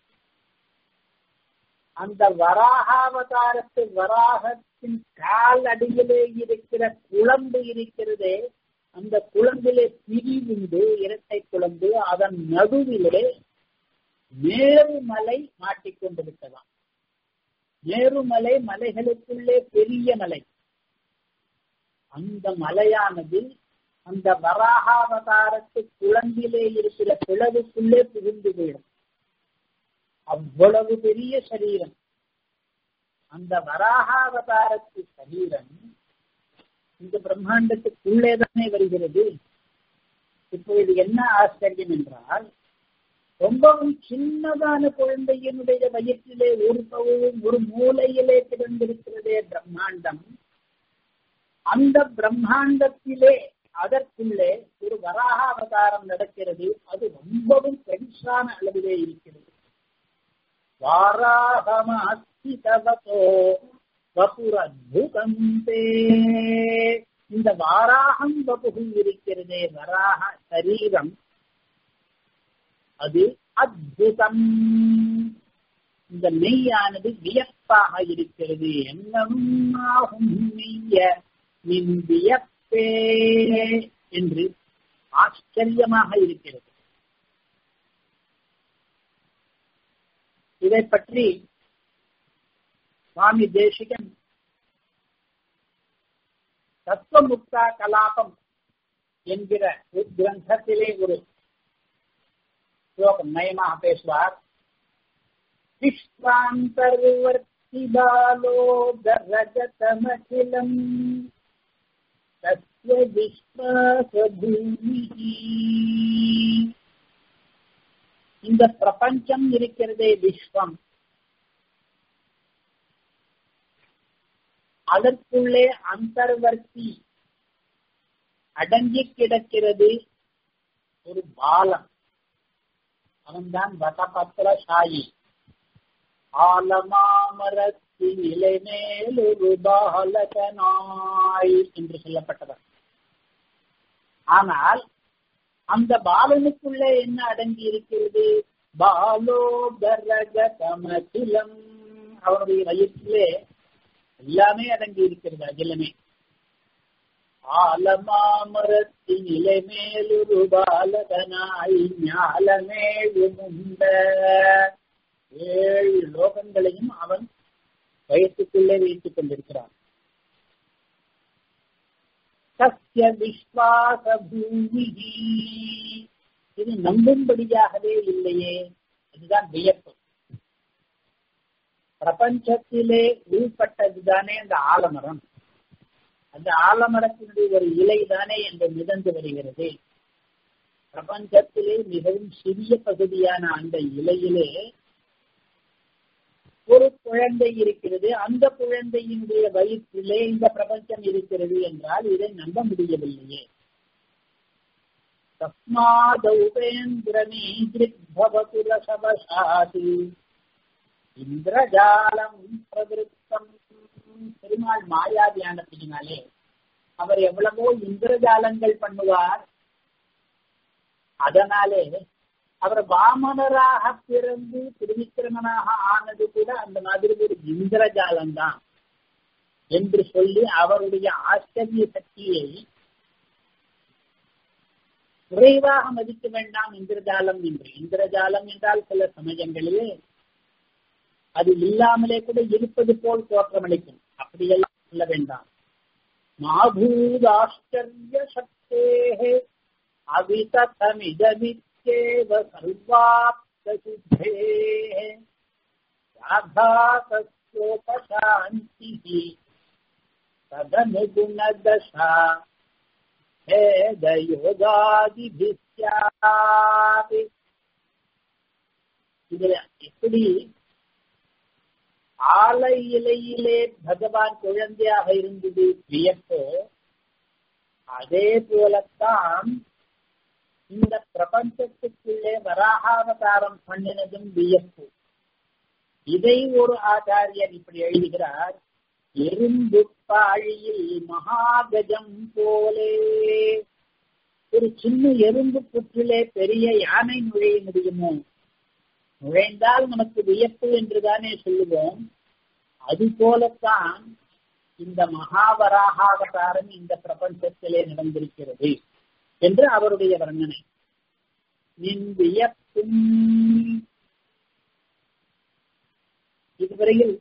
அந்த வராகாவதாரத்து வராகத்தின் கால் அடியிலே இருக்கிற குழம்பு இருக்கிறதே அந்த குழம்பிலே பிரிவுண்டு இரட்டை குழம்பு அதன் நடுவிலே மேருமலை மாட்டிக்கொண்டிருக்கலாம் மேருமலை மலைகளுக்குள்ளே பெரிய மலை அந்த மலையானது அந்த வராகாவதாரத்து குழம்பிலே இருக்கிற பிளவுக்குள்ளே புகுந்து போயிடும் அவ்வளவு பெரிய சரீரம் அந்த வராகாவதாரத்து சரீரம் இந்த பிரம்மாண்டத்துக்குள்ளே தானே வருகிறது இப்போ இது என்ன ஆச்சரியம் என்றால் ரொம்பவும் சின்னதான குழந்தையினுடைய வயிற்றிலே ஒரு பகுதியும் ஒரு மூலையிலே கிடந்திருக்கிறதே பிரம்மாண்டம் அந்த பிரம்மாண்டத்திலே அதற்குள்ளே ஒரு வராக அவதாரம் நடக்கிறது அது ரொம்பவும் பெருசான அளவிலே இருக்கிறது வாராகமாஸ்திதவதோ வபுரத்புதம் இந்த வாராகம் வபுகு இருக்கிறதே வராக சரீரம் அது அத்புதம் இந்த மெய்யானது வியப்பாக இருக்கிறது என்னும் ஆகும் மெய்ய நின் வியப்பே என்று ஆச்சரியமாக இருக்கிறது இதை பற்றி சுவாமி தேசிகன் தத்துவமுக்தா கலாபம் என்கிற ஒரு கிரந்தத்திலே ஒரு ஸ்லோகம் நயமாக பேசுவார் விஸ்வாந்தர்வர்த்தி பாலோ ரஜதமகிலம் தத்வ விஸ்வாசபூமி இந்த பிரபஞ்சம் இருக்கிறதே விஸ்வம் அதற்குள்ளே அந்தர்வர்த்தி அடங்கி கிடக்கிறது ஒரு பாலம் அவன்தான் வடபத்திரசாயி ஆலமாமரத்தி நிலை மேல் ஒரு பாலகனாய் என்று சொல்லப்பட்டவர் ஆனால் அந்த பாலனுக்குள்ளே என்ன அடங்கி இருக்கிறது பாலோ கரக கமகிலம் அவனுடைய வயிற்றிலே எல்லாமே அடங்கி இருக்கிறது அகிலமே ஆலமாமரத்தின் இலை மேலொரு பாலகனாய் ஞாலமேழுமுண்ட ஏழு லோகங்களையும் அவன் வயசுக்குள்ளே வைத்துக் கொண்டிருக்கிறான் சத்திய விஸ்வாச பூமி இது நம்பும்படியாகவே இல்லையே இதுதான் வியப்பு பிரபஞ்சத்திலே உள்பட்டதுதானே அந்த ஆலமரம் அந்த ஆலமரத்தினுடைய ஒரு இலை தானே என்று மிதந்து வருகிறது பிரபஞ்சத்திலே மிகவும் சிறிய பகுதியான அந்த இலையிலே ஒரு குழந்தை இருக்கிறது அந்த குழந்தையினுடைய வயிற்றிலே இந்த பிரபஞ்சம் இருக்கிறது என்றால் இதை நம்ப முடியவில்லையே தஸ்மாதௌபேந்திரமீதிருக்பவதுரசவசாதி இந்திரஜாலம் பிரவிருத்தம் பெருமாள் மாயா தியானத்தினாலே அவர் எவ்வளவோ இந்திரஜாலங்கள் பண்ணுவார் அதனாலே அவர் வாமனராக பிறந்து திருவிக்கிரமனாக ஆனது கூட அந்த மாதிரி ஒரு இந்திரஜாலம் தான் என்று சொல்லி அவருடைய ஆச்சரிய சக்தியை குறைவாக மதிக்க வேண்டாம் இந்திரஜாலம் என்று இந்திரஜாலம் என்றால் சில சமயங்களிலே அது இல்லாமலே கூட இருப்பது போல் தோற்றமளிக்கும் அப்படியெல்லாம் சொல்ல வேண்டாம் மாபூதாஷ்டர்ய சக்தேகே அவிதமிதமித்யேவ சர்வாப்த சித்தேः ராதாசோபசாந்திः ததனுகுணதசா வேதயோகாதிபிஸ்யாதி இதுல எப்படி ஆலை இலையிலே பகவான் குழந்தையாக இருந்தது வியப்போ அதே போலத்தான் இந்த பிரபஞ்சத்துக்குள்ளே வராகாவதாரம் பண்ணினதும் வியப்பு இதை ஒரு ஆச்சாரியர் இப்படி எழுதுகிறார் எறும்பு பாழியில் மகாகஜம் போலே ஒரு சின்ன எறும்பு புற்றிலே பெரிய யானை நுழைய முடியுமோ நுழைந்தால் நமக்கு வியப்பு என்றுதானே சொல்லுவோம் அது போலத்தான் இந்த மகாவராகாவதாரம் இந்த பிரபஞ்சத்திலே நடந்திருக்கிறது என்று அவருடைய வர்ணனை நின் வியப்பும் இதுவரையில்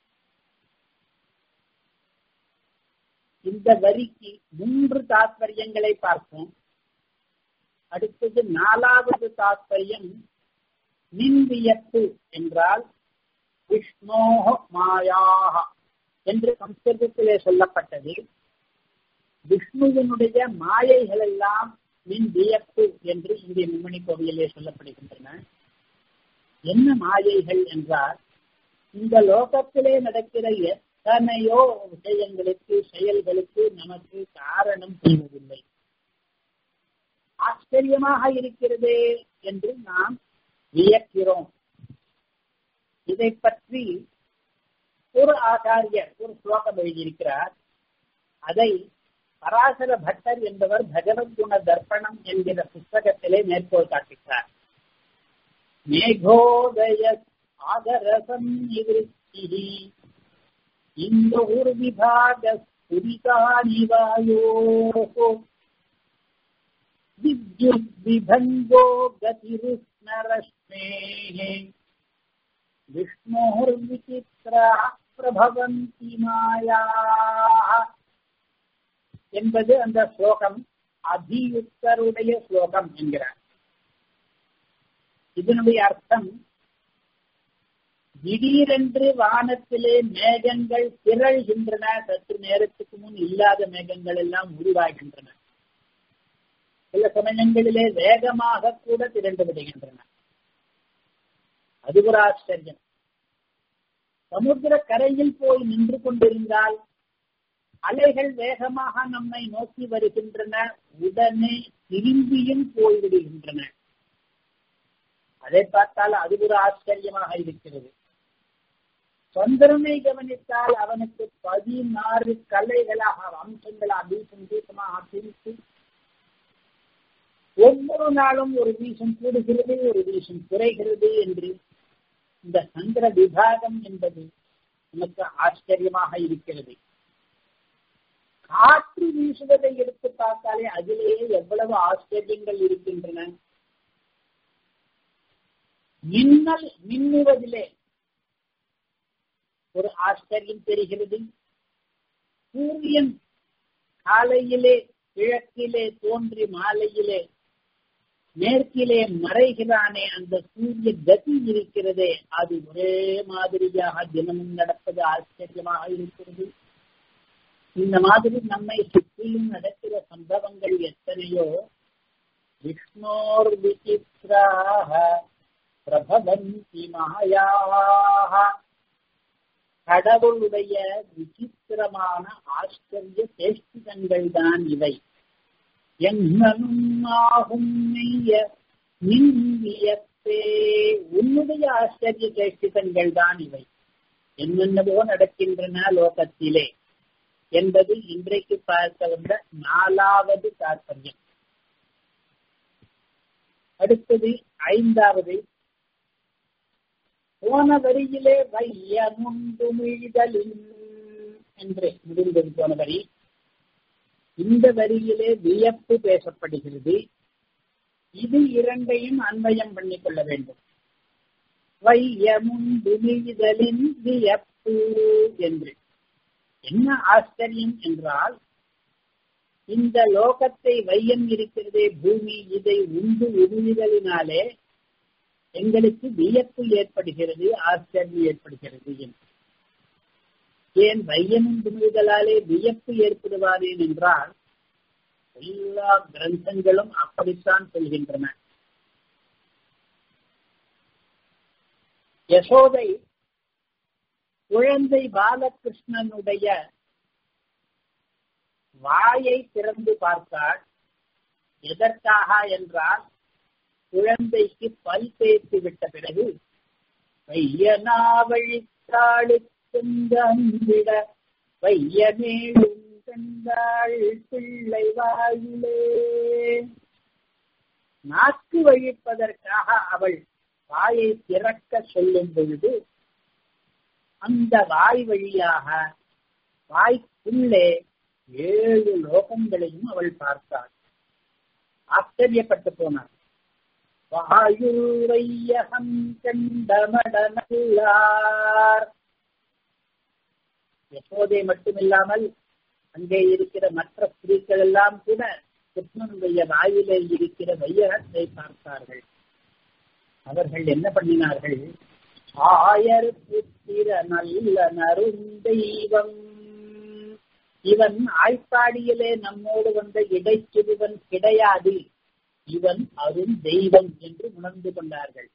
இந்த வரிக்கு மூன்று தாத்பரியங்களை பார்ப்போம் அடுத்தது நாலாவது தாத்பரியம் நின் வியப்பு என்றால் விஷ்ணோக மாயாக என்று சம்ஸ்கிருதத்திலே சொல்லப்பட்டது விஷ்ணுவினுடைய மாயைகள் எல்லாம் மின் வியப்பு என்று இங்கே மும்மணி கோவிலே சொல்லப்படுகின்றன என்ன மாயைகள் என்றால் இந்த லோகத்திலே நடக்கிற எத்தனையோ விஷயங்களுக்கு செயல்களுக்கு நமக்கு காரணம் புரிவதில்லை ஆச்சரியமாக இருக்கிறதே என்று நாம் வியக்கிறோம் இதை பற்றி ஒரு ஆச்சாரியர் ஒரு ஸ்லோகம் எழுதியிருக்கிறார் அதை பராசர பட்டர் என்பவர் பகவத்குண தர்ப்பணம் என்கிற புஸ்தகத்திலே மேற்கோள் காட்டுகிறார் மேகோதய ஆதரசம் நிவృత్తి இந்த ஒரு விபாக ஸ்புரிதானிவாயோ வித்யுத் விபங்கோ கதிருஷ்ணரஷ்மேः விஷ்ணோர்விசித்ரா பிரபவந்தி மாயாः என்பது அந்த ஸ்லோகம் அதியுக்தருடைய ஸ்லோகம் என்கிறார் இதனுடைய அர்த்தம் திடீரென்று வானத்திலே மேகங்கள் திரள்கின்றன சற்று நேரத்துக்கு முன் இல்லாத மேகங்கள் எல்லாம் உருவாகின்றன சில சமயங்களிலே வேகமாக கூட திரண்டு விடுகின்றன அது ஒரு ஆச்சரியம் சமுத்திர கரையில் போய் நின்று கொண்டிருந்தால் அலைகள் வேகமாக நம்மை நோக்கி வருகின்றன உடனே திரும்பியும் போய்விடுகின்றன அதை பார்த்தால் அது ஒரு ஆச்சரியமாக இருக்கிறது சந்திரனை கவனித்தால் அவனுக்கு பதினாறு கலைகளாக அம்சங்களாக வீசம் வீசமாக பிரித்து ஒவ்வொரு நாளும் ஒரு வீசம் கூடுகிறது ஒரு வீசம் குறைகிறது என்று இந்த சந்திர விபாகம் என்பது நமக்கு ஆச்சரியமாக இருக்கிறது காற்று வீசுவதை எடுத்து பார்த்தாலே அதிலேயே எவ்வளவு ஆச்சரியங்கள் இருக்கின்றன மின்னல் மின்னுவதிலே ஒரு ஆச்சரியம் தெரிகிறது சூரியன் காலையிலே கிழக்கிலே தோன்றி மாலையிலே மேற்கிலே மறைகிறானே அந்த சூரிய கதி இருக்கிறதே அது ஒரே மாதிரியாக தினமும் நடப்பது ஆச்சரியமாக இருக்கிறது இந்த மாதிரி நம்மை சுற்றிலும் நடக்கிற சம்பவங்கள் எத்தனையோ விஷ்ணோர் விசித்ராக பிரபவந்தி மாயாக கடவுளுடைய விசித்திரமான ஆச்சரிய சேஷ்டிதங்கள் தான் இவை எங்கனும் ஆகும் மெய்ய மின்வியத்தே உன்னுடைய ஆச்சரிய சேஷ்டிதங்கள் தான் இவை என்னென்னவோ நடக்கின்றன லோகத்திலே என்பது இன்றைக்கு பார்க்க வந்த நாலாவது தாற்பயம் அடுத்தது ஐந்தாவது போன வரியிலே வையமுண்டுமிழ்தலின் என்று முடிந்தது போன வரி இந்த வரியிலே வியப்பு பேசப்படுகிறது இது இரண்டையும் அன்வயம் பண்ணிக் கொள்ள வேண்டும் வையமுண்டு மீதலின் வியப்பு என்று என்ன ஆச்சரியம் என்றால் இந்த லோகத்தை வையம் இருக்கிறதே பூமி இதை உண்டு உமிழ்தலினாலே எங்களுக்கு வியப்பு ஏற்படுகிறது ஆச்சரியம் ஏற்படுகிறது என்று ஏன் வையமும் துணிதலாலே வியப்பு ஏற்படுவாரேன் என்றால் எல்லா கிரந்தங்களும் அப்படித்தான் சொல்கின்றன யசோதை குழந்தை பாலகிருஷ்ணனுடைய வாயை திறந்து பார்த்தாள் எதற்காக என்றால் குழந்தைக்கு பல் தேய்த்து விட்ட பிறகு வையனாவழித்தாளுக்குந்தம்பிட வையமேழும் கண்டாள் பிள்ளை வாயிலே நாக்கு வழிப்பதற்காக அவள் வாயை திறக்க சொல்லும் பொழுது அந்த வாய் வழியாக வாய்க்குள்ளே ஏழு லோகங்களையும் அவள் பார்த்தாள் ஆச்சரியப்பட்டு போனாள் வாயுரையகம் கண்டமடனல்லார் எப்போதே மட்டுமில்லாமல் அங்கே இருக்கிற மற்ற ஸ்திரீக்கள் எல்லாம் கூட கிருஷ்ணனுடைய வாயிலே இருக்கிற வையகத்தை பார்த்தார்கள் அவர்கள் என்ன பண்ணினார்கள் ஆயர் புத்திர நல்ல நருந்தெய்வம் இவன் ஆய்ப்பாடியிலே நம்மோடு வந்த இடைச்சிறுவன் கிடையாது இவன் அருண் தெய்வம் என்று உணர்ந்து கொண்டார்கள்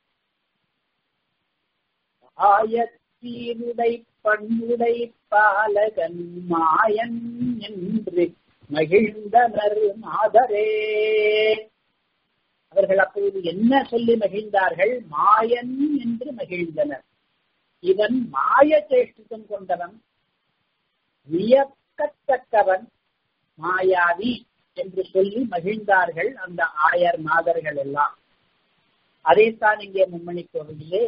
ஆயத்தீருடை பண்புடை பாலகன் மாயன் என்று மகிழ்ந்தனர் மாதரே அவர்கள் அப்போது என்ன சொல்லி மகிழ்ந்தார்கள் மாயன் என்று மகிழ்ந்தனர் இவன் மாய சேஷ்டிதம் கொண்டவன் வியக்கத்தக்கவன் மாயாவி என்று சொல்லி மகிழ்ந்தார்கள் அந்த ஆயர் மாதர்கள் எல்லாம் அதைத்தான் இங்கே மும்மணி கோவிலே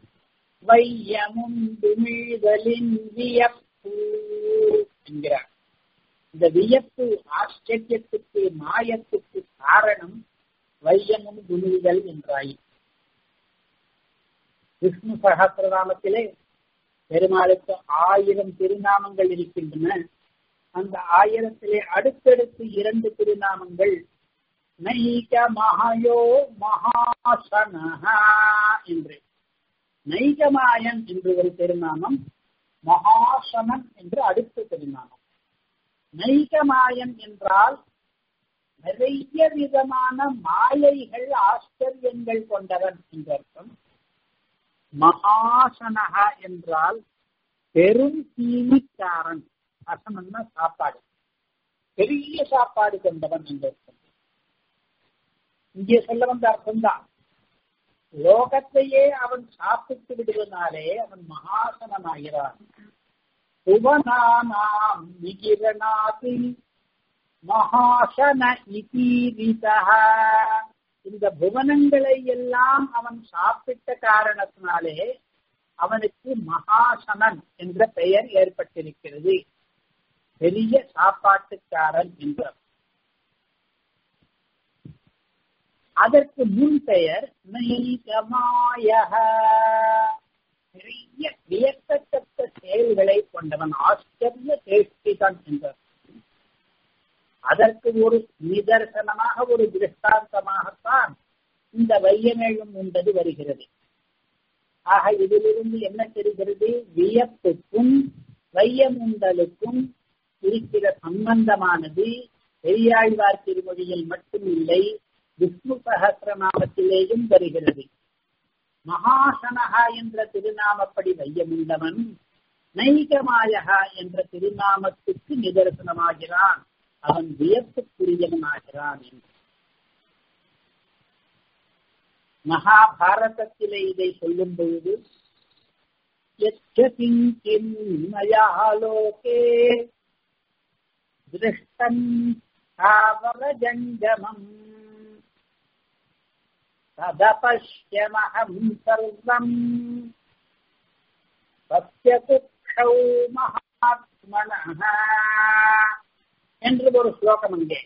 வையமுண்டுமிழ்தலின் வியப்பு என்கிறார் இந்த வியப்பு ஆச்சரியத்துக்கு மாயத்துக்கு காரணம் வையமும் துணிதல் என்றாய் விஷ்ணு சகசிரநாமத்திலே பெருமாளுக்கு ஆயிரம் திருநாமங்கள் இருக்கின்றன அந்த ஆயிரத்திலே அடுத்தடுத்து இரண்டு திருநாமங்கள் நைக மகாயோ மகாசனஹா என்று நைகமாயன் என்று ஒரு திருநாமம் மகாசனன் என்று அடுத்த திருநாமம் நைகமாயன் என்றால் நிறைய விதமான மாயைகள் ஆச்சரியங்கள் கொண்டவன் என்ற அர்த்தம் மகாசனகா என்றால் பெரும் தீனிக்காரன் அசமன்னா சாப்பாடு பெரிய சாப்பாடு கொண்டவன் என்ற அர்த்தம் இங்கே சொல்ல வந்த அர்த்தம்தான் லோகத்தையே அவன் சாப்பிட்டு விடுவதனாலே அவன் மகாசனமாகிறான் புவனானாம் நிகிரணாதி மகாசன இதீரிதா இந்த புவனங்களை எல்லாம் அவன் சாப்பிட்ட காரணத்தினாலே அவனுக்கு மகாசனன் என்ற பெயர் ஏற்பட்டிருக்கிறது பெரிய சாப்பாட்டுக்காரன் என்ற அதற்கு முன் பெயர் நைகமாய பெரிய வியக்கத்தக்க செயல்களை கொண்டவன் ஆச்சரிய சேஷ்டிதான் என்றார் அதற்கு ஒரு நிதர்சனமாக ஒரு திருஷ்டாந்தமாகத்தான் இந்த வையமேழும் என்பது வருகிறது ஆக இதிலிருந்து என்ன தெரிகிறது வியப்புக்கும் வையமுண்டலுக்கும் இருக்கிற சம்பந்தமானது பெரியாழ்வார் திருமொழியில் மட்டும் இல்லை விஷ்ணு சகசிரநாமத்திலேயும் வருகிறது மகாசனகா என்ற திருநாமப்படி வையமுண்டவன் நைகமாயகா என்ற திருநாமத்துக்கு நிதர்சனமாகிறான் அவன் வியப்புக்குரியவனாகிறான் என்று மகாபாரதத்திலே இதை சொல்லும் பொழுது மயாலோகே திருஷ்டம் தாவரஜங்கமம் ததபஷ்யமகம் சர்வம் சத்யகுக்ஷௌ மகாத்மனः என்று ஒரு ஸ்லோகம் அங்கே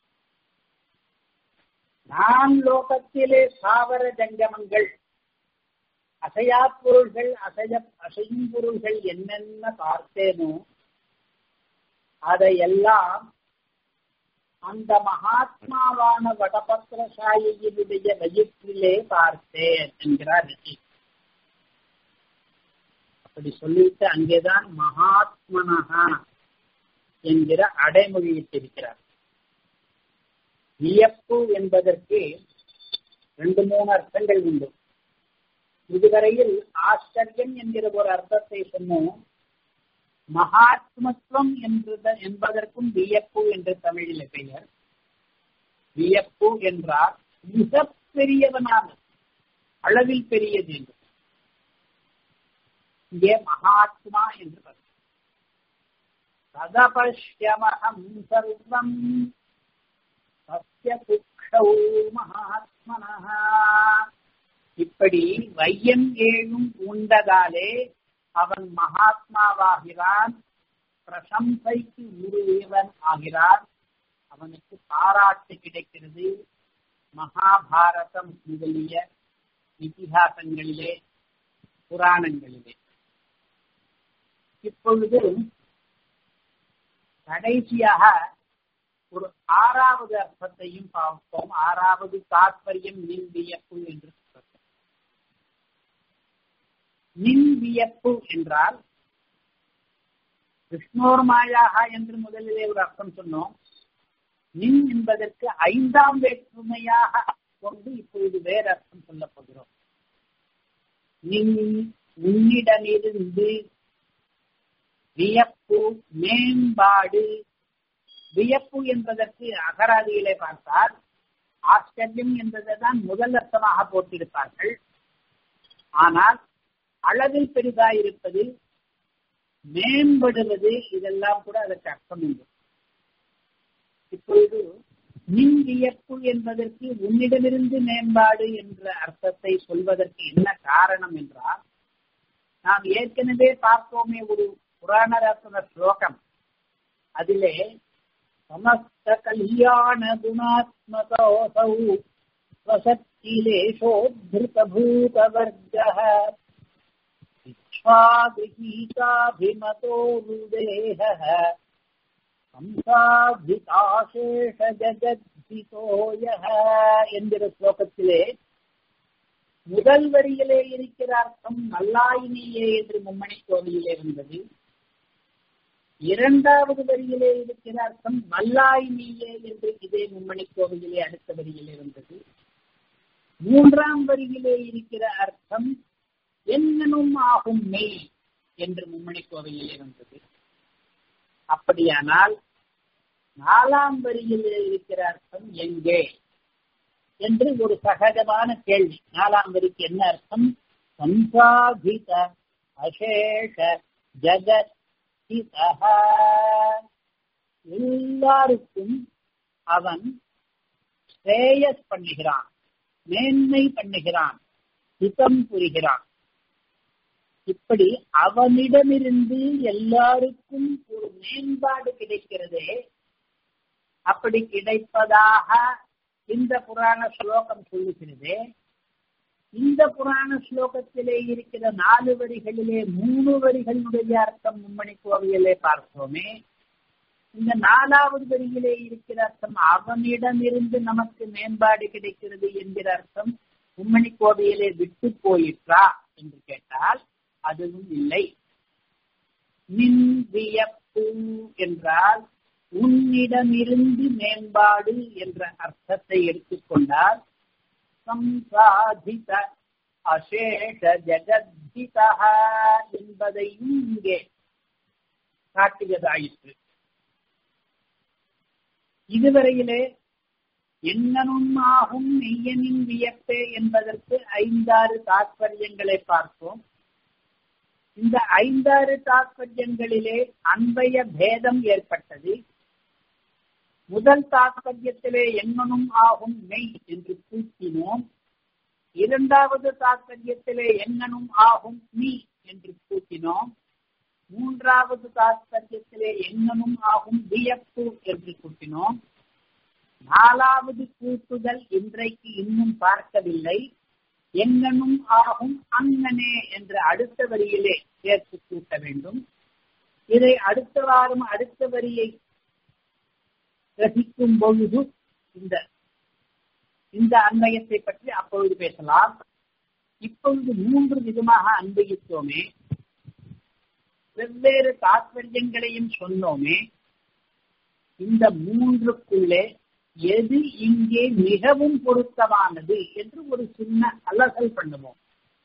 நான் லோகத்திலே சாவர ஜங்கமங்கள் அசையா பொருள்கள் அசைய அசையும் பொருள்கள் என்னென்ன பார்த்தேனோ அதையெல்லாம் அந்த மகாத்மாவான வடபத்திரசாயியினுடைய வயிற்றிலே பார்த்தேன் என்கிறார் ரிஷி அப்படி சொல்லிட்டு அங்கேதான் மகாத்மனகா என்கிற அடைமொழியிட்டிருக்கிறார் வியப்பு என்பதற்கு ரெண்டு மூணு அர்த்தங்கள் உண்டு இதுவரையில் ஆச்சரியம் என்கிற ஒரு அர்த்தத்தை சொன்னோம் மகாத்மத்துவம் என்றத என்பதற்கும் வியப்பு என்று தமிழில் பெயர் வியப்பு என்றால் மிக பெரியவனான அளவில் பெரியது என்று இங்கே மகாத்மா என்று ததபஷ்யமகம் சர்வம் சத்திய குக்ஷௌ மகாத்மனஹா இப்படி வையம் ஏழும் உண்டதாலே அவன் மகாத்மாவாகிறான் பிரசம்சைக்கு உருவியவன் ஆகிறான் அவனுக்கு பாராட்டு கிடைக்கிறது மகாபாரதம் முதலிய இதிகாசங்களிலே புராணங்களிலே இப்பொழுது கடைசியாக ஒரு ஆறாவது அர்த்தத்தையும் பார்ப்போம் ஆறாவது தாற்பயம் நின் வியப்பு என்று சொல்றோம் நின் வியப்பு என்றால் விஷ்ணோர் மாயாக என்று முதலிலே ஒரு அர்த்தம் சொன்னோம் நின் என்பதற்கு ஐந்தாம் வேற்றுமையாக கொண்டு இப்பொழுது வேறு அர்த்தம் சொல்ல போகிறோம் நின் உன்னிடமிருந்து வியப்பு மேம்பாடு வியப்பு என்பதற்கு அகராதியிலே பார்த்தால் ஆச்சரியம் என்பதுதான் முதல் அர்த்தமாக போட்டிருப்பார்கள் ஆனால் அளவில் பெரிதாயிருப்பது மேம்படுவது இதெல்லாம் கூட அதற்கு அர்த்தம் உண்டு இப்பொழுது மின் வியப்பு என்பதற்கு உன்னிடமிருந்து மேம்பாடு என்ற அர்த்தத்தை சொல்வதற்கு என்ன காரணம் என்றால் நாம் ஏற்கனவே பார்த்தோமே ஒரு புராண ரத்ன ஸ்லோகம் அதிலே சமஸ்த கல்யாண குணாத்மகோசௌ स्वशक्तिलेशोद्धृतभूतवर्गः इच्छागृहीताभिमतो रुदेहः சம்சாதிகாசேஷ ஜகத்ஹிதோயः என்கிற ஸ்லோகத்திலே முதல் வரியிலே இருக்கிற அர்த்தம் நல்லாயினியே என்று மும்மணி கோவிலே வந்தது இரண்டாவது வரியிலே இருக்கிற அர்த்தம் நல்லாயினியே என்று இதே மும்மணி கோவிலே அடுத்த வரியிலே வந்தது மூன்றாம் வரியிலே இருக்கிற அர்த்தம் என்னனும் ஆகும் மெய் என்று மும்மணி கோவிலே வந்தது அப்படியானால் நாலாம் வரியிலே இருக்கிற அர்த்தம் எங்கே என்று ஒரு சகஜமான கேள்வி நாலாம் வரிக்கு என்ன அர்த்தம் சம்சாதித அசேஷ ஜகத் எல்லாருக்கும் அவன் ஸ்ரேயஸ் பண்ணுகிறான் மேன்மை பண்ணுகிறான் ஹிதம் புரிகிறான் இப்படி அவனிடமிருந்து எல்லாருக்கும் ஒரு மேம்பாடு கிடைக்கிறதே அப்படி கிடைப்பதாக இந்த புராண ஸ்லோகம் சொல்லுகிறது இந்த புராண ஸ்லோகத்திலே இருக்கிற நாலு வரிகளிலே மூணு வரிகளுடைய அர்த்தம் மும்மணி கோவிலே பார்த்தோமே இந்த நாலாவது வரியிலே இருக்கிற அர்த்தம் அவனிடமிருந்து நமக்கு மேம்பாடு கிடைக்கிறது என்கிற அர்த்தம் மும்மணி கோவிலே விட்டு போயிற்றா என்று கேட்டால் அதுவும் இல்லை மின் வியப்பு என்றால் உன்னிடமிருந்து மேம்பாடு என்ற அர்த்தத்தை எடுத்துக்கொண்டால் சம்சாதித அசேஷ ஜகத்ஹிதா என்பதையும் இங்கே காட்டியதாயிற்று இதுவரையிலே என்னனும் ஆகும் மெய்யனின் வியப்பே என்பதற்கு ஐந்தாறு தாற்பயங்களை பார்த்தோம் இந்த ஐந்தாறு தாற்பயங்களிலே அன்பய பேதம் ஏற்பட்டது முதல் தாற்பயத்திலே எண்ணனும் ஆகும் மெய் என்று கூட்டினோம் இரண்டாவது தாற்பயத்திலே எண்ணனும் ஆகும் மீ என்று கூட்டினோம் மூன்றாவது தாற்பயத்திலே எண்ணனும் ஆகும் வியப்பு என்று கூட்டினோம் நாலாவது கூட்டுதல் இன்றைக்கு இன்னும் பார்க்கவில்லை எங்கனும் ஆகும் அங்கனே என்ற அடுத்த வரியிலே சேர்த்து கூட்ட வேண்டும் இதை அடுத்த வாரம் அடுத்த வரியை ரசிக்கும் பொழுது இந்த இந்த அன்வயத்தை பற்றி அப்பொழுது பேசலாம் இப்பொழுது மூன்று விதமாக அன்வயித்தோமே வெவ்வேறு தாத்பரியங்களையும் சொன்னோமே இந்த மூன்றுக்குள்ளே எது இங்கே மிகவும் பொருத்தமானது என்று ஒரு சின்ன அலசல் பண்ணுவோம்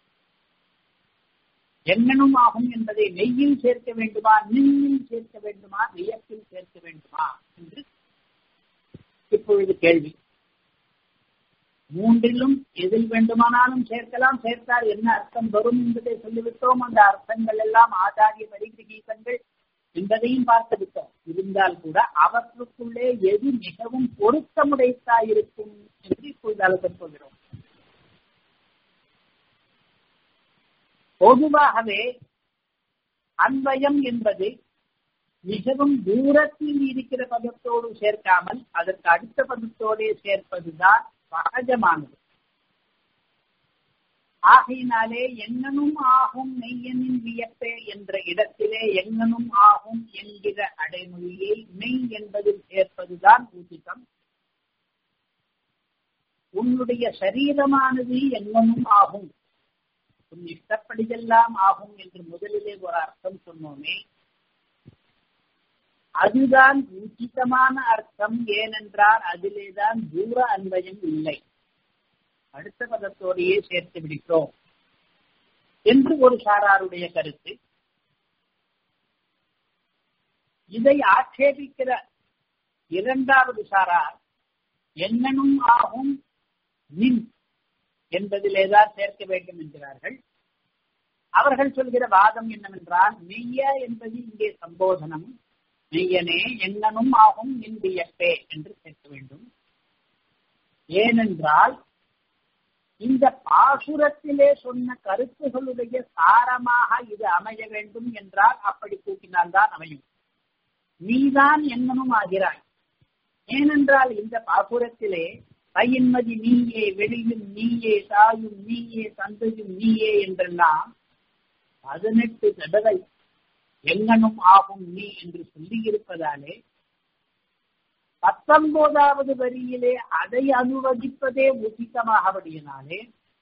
எங்கனும் ஆகும் என்பதை நெய்யில் சேர்க்க வேண்டுமா நெய்யில் சேர்க்க வேண்டுமா வியப்பில் சேர்க்க வேண்டுமா என்று இப்பொழுது கேள்வி மூன்றிலும் எதில் வேண்டுமானாலும் சேர்க்கலாம் சேர்த்தால் என்ன அர்த்தம் வரும் என்பதை சொல்லிவிட்டோம் அந்த அர்த்தங்கள் எல்லாம் ஆச்சாரிய பரிகிரகீதங்கள் என்பதையும் பார்த்து விட்டோம் இருந்தால் கூட அவற்றுக்குள்ளே எது மிகவும் பொருத்தமுடைத்தாயிருக்கும் என்று இப்பொழுது அழுத்தம் சொல்கிறோம் பொதுவாகவே அன்வயம் என்பது மிகவும் தூரத்தில் இருக்கிற பதத்தோடு சேர்க்காமல் அதற்கு அடுத்த பதத்தோடே சேர்ப்பதுதான் சகஜமானது ஆகையினாலே எங்கனும் ஆகும் மெய்யனின் வியப்பே என்ற இடத்திலே எங்கனும் ஆகும் என்கிற அடைமொழியை மெய் என்பதில் சேர்ப்பதுதான் உச்சிதம் உன்னுடைய சரீரமானது எங்கனும் ஆகும் உன் இஷ்டப்படிதெல்லாம் ஆகும் என்று முதலிலே ஒரு அர்த்தம் சொன்னோமே அதுதான் உச்சிதமான அர்த்தம் ஏனென்றால் அதிலேதான் தூர அன்வயம் இல்லை அடுத்த பதத்தோடையே சேர்த்து விடுகிறோம் என்று ஒரு சாராருடைய கருத்து இதை ஆட்சேபிக்கிற இரண்டாவது சாரார் என்னனும் ஆகும் நின் என்பதிலேதான் சேர்க்க வேண்டும் என்கிறார்கள் அவர்கள் சொல்கிற வாதம் என்னவென்றால் மெய்ய என்பது இங்கே சம்போதனம் மெய்யனே எங்கனும் ஆகும் நின் வியப்பே என்று சேர்க்க வேண்டும் ஏனென்றால் இந்த பாசுரத்திலே சொன்ன கருத்துகளுடைய சாரமாக இது அமைய வேண்டும் என்றால் அப்படி கூட்டினால்தான் அமையும் நீதான் எங்கனும் ஆகிறாய் ஏனென்றால் இந்த பாசுரத்திலே பையன்மதி நீயே வெளியும் நீயே தாயும் நீயே தந்தையும் நீயே என்றெல்லாம் பதினெட்டு தடவை எங்கனும் ஆகும் நீ என்று சொல்லி இருப்பதாலே பத்தொன்பதாவது வரியிலே அதை அனுவதிப்பதே உச்சிதமாகபடியினாலே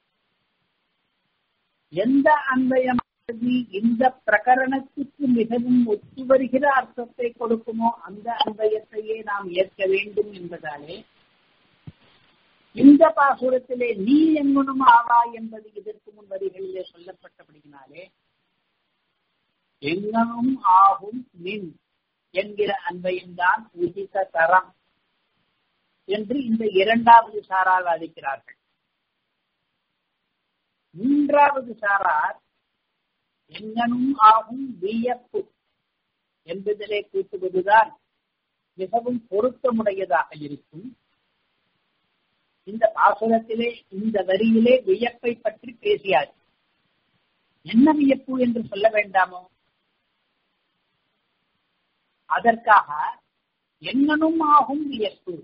எந்த அன்பயமானது இந்த பிரகரணத்துக்கு மிகவும் ஒத்து வருகிற அர்த்தத்தை கொடுக்குமோ அந்த அன்பயத்தையே நாம் ஏற்க வேண்டும் என்பதாலே இந்த பாசுரத்திலே நீ எங்கனும் ஆவா என்பது இதற்கு முன் வரிகளிலே சொல்லப்பட்டபடியினாலே எங்கனும் ஆகும் நின் என்கிற அன்பையும்தான் உதித்த தரம் என்று இந்த இரண்டாவது சாரார் வாதிக்கிறார்கள் மூன்றாவது சாரார் எங்கனும் ஆகும் வியப்பு என்பதிலே கூட்டுவதுதான் மிகவும் பொருத்தமுடையதாக இருக்கும் இந்த பாசுரத்திலே இந்த வரியிலே வியப்பை பற்றி பேசியார் என்ன வியப்பு என்று சொல்ல வேண்டாமோ அதற்காக என்னனும் ஆகும் வியப்பு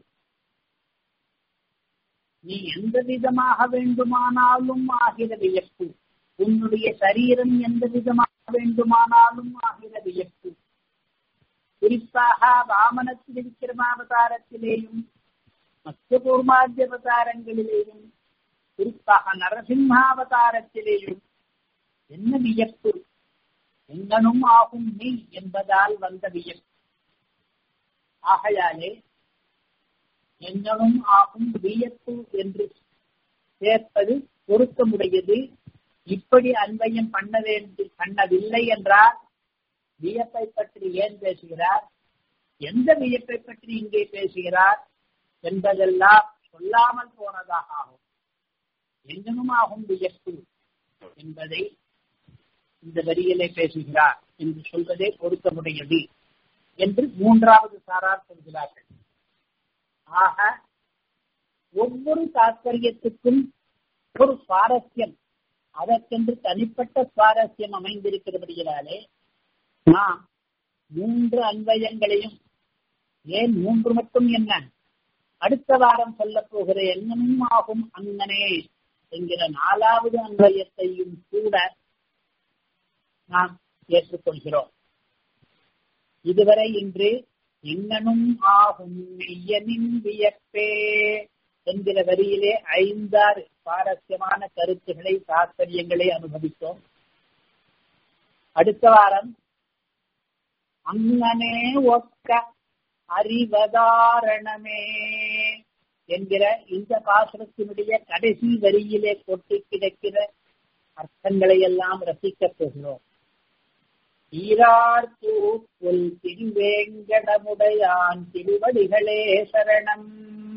நீ எந்த விதமாக வேண்டுமானாலும் ஆகிற வியப்பு உன்னுடைய சரீரம் எந்த விதமாக வேண்டுமானாலும் ஆகிற வியப்பு குறிப்பாக வாமனத்தில் விக்கிரமாவதாரத்திலேயும் மத்திய கூர்மாத்திய அவதாரங்களிலேயும் குறிப்பாக நரசிம்மாவதாரத்திலேயும் என்ன வியப்பு எங்கனும் ஆகும் நீ என்பதால் வந்த வியப்பு ஆகையாலே எங்கனும் ஆகும் வியப்பு என்று சேர்ப்பது பொருத்தமுடையது இப்படி அன்பையம் பண்ண வேண்டி பண்ணவில்லை என்றால் வியப்பை பற்றி ஏன் பேசுகிறார் எந்த வியப்பை பற்றி இங்கே பேசுகிறார் என்பதெல்லாம் சொல்லாமல் போனதாக ஆகும் எங்கனும் ஆகும் வியப்பு என்பதை இந்த வரியிலே பேசுகிறார் என்று சொல்வதே பொருத்தமுடையது என்று மூன்றாவது சாரார் சொல்கிறார்கள் ஆக ஒவ்வொரு தாற்பயத்துக்கும் ஒரு சுவாரஸ்யம் அதற்கென்று தனிப்பட்ட சுவாரஸ்யம் அமைந்திருக்கிறபடியாலே நாம் மூன்று அன்வயங்களையும் ஏன் மூன்று மட்டும் என்ன அடுத்த வாரம் சொல்ல போகிற என்னமும் ஆகும் அங்கனே என்கிற நாலாவது அன்வயத்தையும் கூட நாம் ஏற்றுக்கொள்கிறோம் இதுவரை இன்று இன்னனும் ஆகும் மெய்யனின் வியப்பே என்கிற வரியிலே ஐந்தாறு சுவாரஸ்யமான கருத்துக்களை தாற்பயங்களை அனுபவித்தோம் அடுத்த வாரம் அங்கனே ஒக்க அறிவதாரணமே என்கிற இந்த பாசுரத்தினுடைய கடைசி வரியிலே கொட்டு கிடக்கிற அர்த்தங்களை எல்லாம் ரசிக்கப் போகிறோம் ஈரார் தூப்புல் திருவேங்கடமுடையான் திருவடிகளே சரணம்